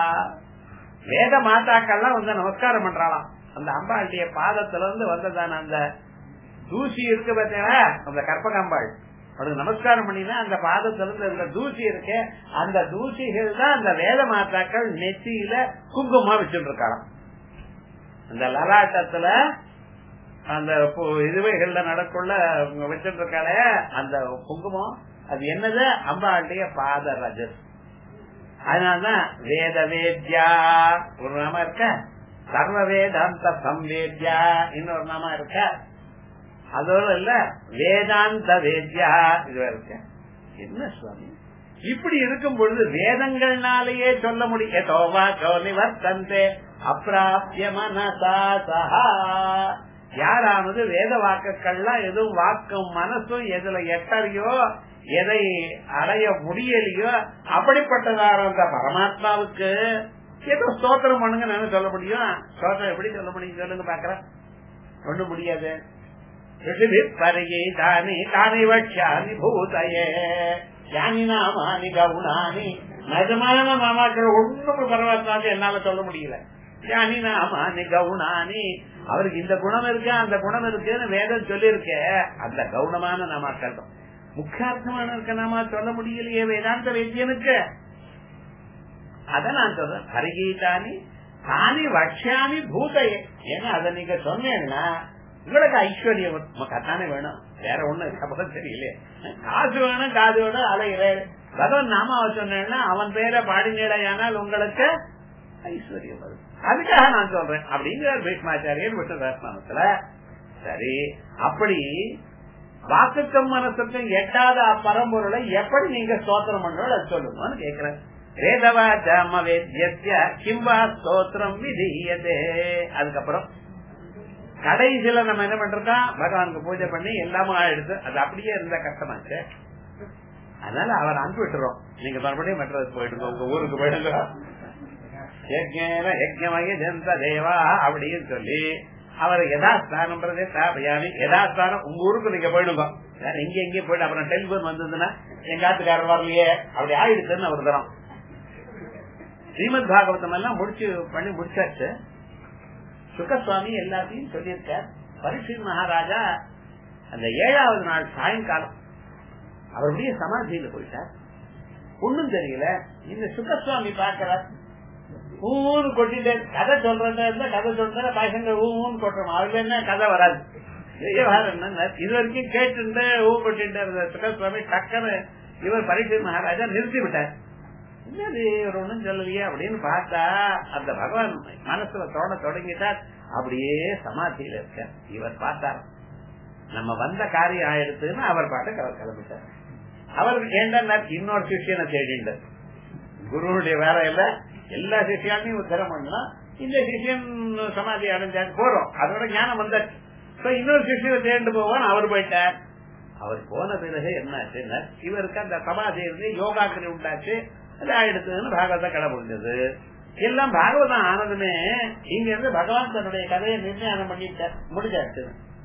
வேத மாதாக்கள்லாம் வந்து நமஸ்காரம் பண்றாளாம் அந்த அம்பாளுடைய பாதத்துல இருந்து வந்ததான அந்த தூசி இருக்கு பார்த்தீங்களா அந்த கற்பகாம்பாள் அவனுக்கு நமஸ்காரம் பண்ணினா அந்த பாதத்துல இருந்து அந்த தூசி இருக்கு அந்த தூசிகள் தான் அந்த வேத மாதாக்கள் நெத்தியில குங்குமமா வச்சுட்டு இருக்காளாம் அந்த லலாட்டத்துல அந்த இதுவைகள்ல நடக்குள்ள வச்சுட்டு இருக்காளே அந்த குங்குமம் அது என்னது அம்பாளுடைய பாத ரஜஸ் அதனாலதான் வேத வேத்யா ஒரு நாம இருக்க சர்வ வேதாந்த சம்வேத்யா இன்னொரு நாம இருக்க அதோட இல்ல வேதாந்த வேத்யா இது இருக்க என்ன சுவாமி இப்படி இருக்கும் பொழுது வேதங்கள்னாலேயே சொல்ல முடியும் தோவா சோனி வர்த்தந்தே அப்பிராப்திய மனசா சஹா யாரானது வேத வாக்குகள்லாம் எதுவும் வாக்கும் மனசும் எதுல எட்டறியோ எதை அடைய முடியலையோ அப்படிப்பட்டதான அந்த பரமாத்மாவுக்கு ஏதோ ஸ்தோத்திரம் பண்ணுங்க சொல்ல முடியும் ஸ்தோத்திரம் எப்படி சொல்ல முடியும் சொல்லுங்க பாக்குறேன் ஒண்ணும் முடியாது பரிகீதானி தானி வட்சானி பூதயே யானி நாமானி கவுனானி நிஜமான மாமாக்கள் ஒண்ணும் பரவாயில்லாது என்னால சொல்ல முடியல யானி நாமானி கவுனானி அவருக்கு இந்த குணம் இருக்கு அந்த குணம் இருக்குன்னு வேதம் சொல்லியிருக்க அந்த கவுனமான நாமாக்கள் தான் முக்கியார்த்தமான இருக்க நாம சொல்ல முடியலையே வேதாந்த வைத்தியனுக்கு அத நான் சொல்றேன் பரிகீதானி தானி வட்சாமி பூதையே ஏன்னா அதை நீங்க சொன்னேன்னா உங்களுக்கு ஐஸ்வர்யம் கத்தானே வேணும் வேற ஒண்ணு அப்புறம் தெரியல காசு வேணும் காது வேணும் அலைகிறேன் பகவன் நாமாவை சொன்னேன்னா அவன் பேரை பாடினேடையானால் உங்களுக்கு ஐஸ்வர்யம் வரும் அதுக்காக நான் சொல்றேன் அப்படிங்கிறார் பீஷ்மாச்சாரியர் விட்டு ரத்னாமத்துல சரி அப்படி வாக்குக்கும் மனசுக்கும் எட்டாத அப்பரம்பொருளை எப்படி நீங்க ஸ்தோத்திரம் பண்ணணும் அது சொல்லுங்கன்னு கேக்குறேன் வேதவா ஜாம வேத்ய கிம்பா ஸ்தோத்திரம் விதீயதே அதுக்கப்புறம் கடைசியில நம்ம என்ன பண்றோம் பகவானுக்கு பூஜை பண்ணி எல்லாமே ஆயிடுச்சு அது அப்படியே இருந்தா கஷ்டமாச்சு அதனால அவர் அனுப்பி விட்டுறோம் நீங்க மறுபடியும் மெட்ரஸ் போயிடுங்க உங்க ஊருக்கு போயிடுங்க யஜ்யமய ஜந்த தேவா அப்படின்னு சொல்லி அவர் யதாஸ்தானம் பிரதேசாபயாமி யதாஸ்தானம் உங்க ஊருக்கு நீங்க போயிடுங்க வேற இங்க எங்கேயும் போயிட்டு அப்புறம் டெலிபோன் வந்ததுன்னா எங்க ஆத்துக்காரர் வரலையே அப்படி ஆயிடுச்சுன்னு அவர் தரோம் ஸ்ரீமத் பாகவதம் எல்லாம் முடிச்சு பண்ணி முடிச்சாச்சு சுகசுவாமி எல்லாத்தையும் சொல்லியிருக்கார் பரிசு மகாராஜா அந்த ஏழாவது நாள் சாயங்காலம் அவருடைய சமாதியில போயிட்டார் ஒண்ணும் தெரியல இந்த சுகசுவாமி பாக்கிறார் ஊன்னு கொட்டிட்டு கதை சொல்றதா இருந்தா கதை சொல்ற பசங்க ஊன்னு கொட்டுறோம் அதுல என்ன கதை வராது என்ன இது வரைக்கும் கேட்டு ஊ கொட்டிட்டு இருந்த சுகசுவாமி டக்குன்னு இவர் பரிசு மகாராஜா நிறுத்தி விட்டார் என்னது இவர் ஒண்ணும் சொல்லலையே அப்படின்னு பார்த்தா அந்த பகவான் மனசுல தோண தொடங்கிட்டார் அப்படியே சமாதியில இருக்க இவர் பார்த்தார் நம்ம வந்த காரியம் ஆயிடுத்துன்னு அவர் பாட்டு கிளம்பிட்டார் அவருக்கு ஏண்டா இன்னொரு சிஷியனை தேடிண்டார் குருவுடைய வேலை இல்ல எல்லா சிஷியாலையும் உத்தரம் பண்ணலாம் இந்த சிஷியன் சமாதி அடைஞ்சாச்சு போறோம் அதோட ஞானம் வந்தாச்சு இன்னொரு சிஷியனை தேடிட்டு போவான் அவர் போயிட்டார் அவர் போன பிறகு என்ன ஆச்சுன்னா இவருக்கு அந்த சமாதி இருந்து யோகாக்கிரி உண்டாச்சு அது ஆயிடுத்துன்னு பாகவத கடை முடிஞ்சது எல்லாம் பாகவதம் ஆனதுமே இங்க இருந்து பகவான் தன்னுடைய கதையை நிர்ணயம் பண்ணிட்டார் முடிஞ்சாச்சு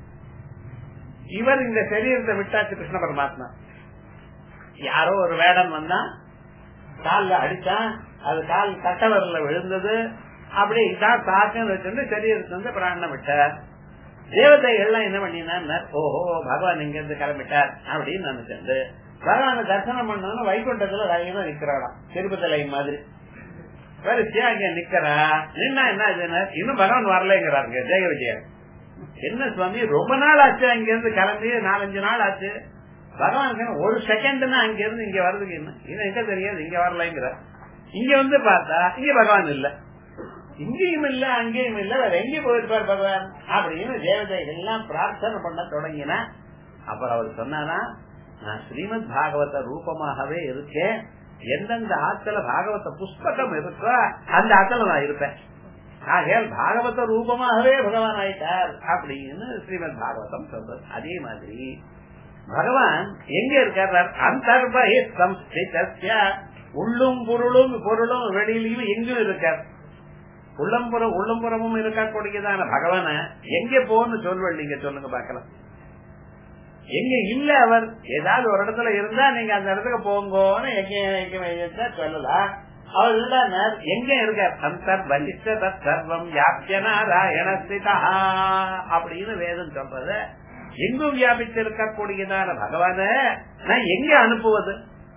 இவர் இந்த சரீரத்தை விட்டாச்சு கிருஷ்ண பரமாத்மா யாரோ ஒரு வேடம் வந்தா கால்ல அடிச்சான் அது கால் கட்டவரில் விழுந்தது அப்படி இதான் தாக்குன்னு வச்சுட்டு சரீரத்தை வந்து பிராணம் விட்டார் தேவதைகள்லாம் என்ன பண்ணினா ஓஹோ பகவான் இங்க இருந்து கிளம்பிட்டார் அப்படின்னு நினைச்சிருந்து பகவான தரிசனம் பண்ணணும் வைகுண்டத்துல லைனா நிக்கிறாளாம் திருப்பதி லைன் மாதிரி வரிசையா அங்க நிக்கிறா நின்னா என்ன ஆச்சுன்னா இன்னும் பகவான் வரலங்கிறாருங்க ஜெய விஜயன் என்ன சுவாமி ரொம்ப நாள் ஆச்சு அங்க இருந்து கிளம்பி நாலஞ்சு நாள் ஆச்சு பகவான் ஒரு செகண்ட்னா அங்க இருந்து இங்க வர்றதுக்கு என்ன இது எங்க தெரியாது இங்க வரலங்கிற இங்க வந்து பார்த்தா இங்க பகவான் இல்ல இங்கேயும் இல்ல அங்கேயும் இல்ல வேற எங்க போயிருப்பார் பகவான் அப்படின்னு தேவதைகள் எல்லாம் பிரார்த்தனை பண்ண தொடங்கின அப்புறம் அவர் சொன்னானா நான் ஸ்ரீமத் பாகவத ரூபமாகவே இருக்கேன் எந்தெந்த ஆத்துல பாகவத புஸ்தகம் இருக்கோ அந்த ஆத்துல நான் இருப்பேன் ஆகையால் பாகவத ரூபமாகவே பகவான் ஆயிட்டார் அப்படின்னு ஸ்ரீமத் பாகவதம் சொல்றது அதே மாதிரி பகவான் எங்க இருக்கார் அந்தர்பம் உள்ளும் பொருளும் பொருளும் வெளியிலையும் எங்கும் இருக்கார் உள்ளம்புறம் உள்ளம்புறமும் இருக்கக்கூடியதான பகவான எங்க போன்னு சொல்வல் நீங்க சொல்லுங்க பாக்கலாம் எங்க இல்ல அவர் ஏதாவது ஒரு இடத்துல இருந்தா நீங்க அந்த இடத்துக்கு போங்கன்னு எங்க சொல்லலாம் அவர் இல்ல எங்க இருக்கார் அந்தர் பலிஷ்ட சர்வம் யாப்ய நாராயணஸ்திதா அப்படின்னு வேதம் சொல்றது எங்கும் வியாபித்திருக்கக்கூடியதான பகவான நான் எங்க அனுப்புவது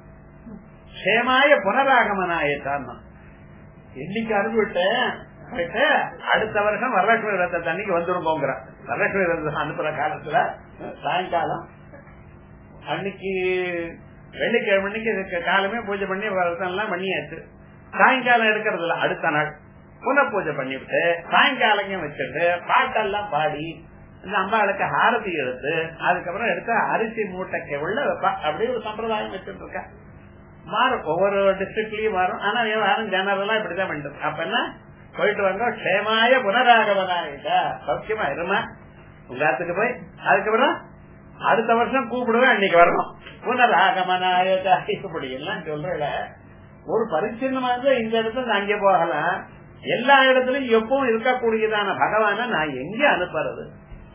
சேமாய புனராகமனாயத்தான் இன்னைக்கு அனுப்பிவிட்டேன் அடுத்த வருஷம் வரலட்சுமி விரத தண்ணிக்கு வந்துடும் போங்கிற வரலட்சுமி விரதம் அனுப்புற காலத்துல சாயங்காலம் அன்னைக்கு வெள்ளிக்கிழமைக்கு காலமே பூஜை பண்ணி விரதம் எல்லாம் பண்ணியாச்சு சாயங்காலம் எடுக்கிறது இல்ல அடுத்த நாள் புன பூஜை பண்ணிவிட்டு சாயங்காலம் வச்சுட்டு பாட்டெல்லாம் பாடி இந்த அம்பாளுக்கு ஹாரதி எடுத்து அதுக்கப்புறம் எடுத்து அரிசி மூட்டைக்கு உள்ள வைப்பா அப்படி ஒரு சம்பிரதாயம் வச்சுட்டு இருக்கா மாறும் ஒவ்வொரு டிஸ்ட்ரிக்ட்லயும் மாறும் ஆனா விவகாரம் ஜெனரலா இப்படிதான் பண்ணிட்டு அப்ப என்ன போயிட்டு வாங்க க்ஷேமாய புனராகவனாயிட்டா சௌக்கியமா இருமா உங்காத்துக்கு போய் அதுக்கப்புறம் அடுத்த வருஷம் கூப்பிடுவேன் அன்னைக்கு வரணும் புனராகமனாயதா இப்படி எல்லாம் சொல்றல ஒரு பரிச்சின்னமா இருந்தா இந்த இடத்துல அங்கே போகலாம் எல்லா இடத்துலயும் எப்பவும் இருக்கக்கூடியதான பகவான நான் எங்க அனுப்புறது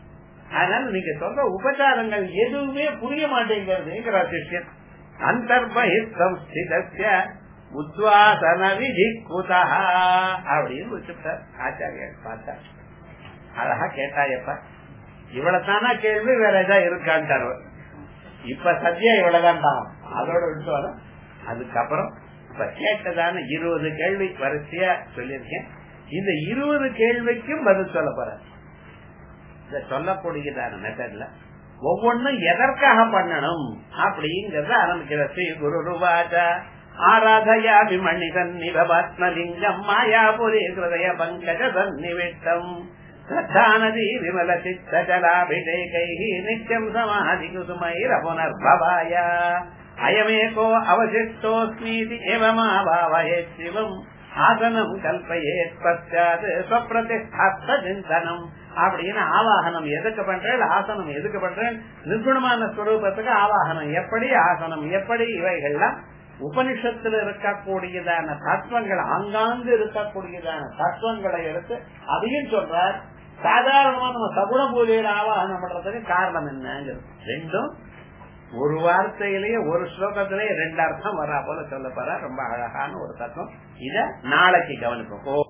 அதனால நீங்க சொல்ற உபச்சாரங்கள் எதுவுமே புரிய மாட்டேங்கிறதுங்கிற சிஷ்யன் அந்தர்பகித்தம் ஸ்திதஸ்ய உத்வாசன விதி குதா அப்படின்னு வச்சுட்டார் ஆச்சாரியர் பார்த்தா அழகா கேட்டாயப்ப இவ்வளவுதானா கேள்வி வேற ஏதா இருக்கான்ட்டார் இப்ப சத்தியா இவ்வளவுதான் அதோட விட்டு அதுக்கப்புறம் இப்ப கேட்டதான இருபது கேள்வி வரிசையா சொல்லியிருக்கேன் இந்த இருபது கேள்விக்கும் பதில் சொல்ல போற இந்த சொல்லக்கூடியதான மெத்தட்ல ஒவ்வொன்னும் எதற்காக பண்ணணும் அப்படிங்கறத ஆரம்பிக்கிற ஸ்ரீ குரு ருவாச்சா ஆராதயாபி மணிதன் நிபபாத்மலிங்கம் மாயாபுரி ஹிருதய பங்கஜ சன்னிவிட்டம் சத்தானதி விமல சித்த ஜலாபிஷேகை நித்யம் சமாதி குசுமைரபுனர்பவாய அயமேகோ அவசிஷ்டோஸ்மீதி எவமாபாவயே சிவம் ஆசனம் கல்பயேத் பச்சாத் ஸ்வப்பிரதிஷ்டாத்த சிந்தனம் அப்படின்னு ஆவாகனம் எதுக்கு பண்றேன் ஆசனம் எதுக்கு பண்றேன் நிர்குணமான ஸ்வரூபத்துக்கு ஆவாகனம் எப்படி ஆசனம் எப்படி இவைகள்லாம் உபனிஷத்துல இருக்கக்கூடியதான தத்துவங்கள் ஆங்காங்கு இருக்கக்கூடியதான தத்துவங்களை எடுத்து அதையும் சொல்றார் சாதாரணமா நம்ம சகுண பூஜையில ஆவாகனம் பண்றதுக்கு காரணம் என்னங்கிறது ரெண்டும் ஒரு வார்த்தையிலேயே ஒரு ஸ்லோகத்திலேயே ரெண்டு அர்த்தம் வரா போல சொல்ல போற ரொம்ப அழகான ஒரு தத்துவம் இத நாளைக்கு கவனிப்போம்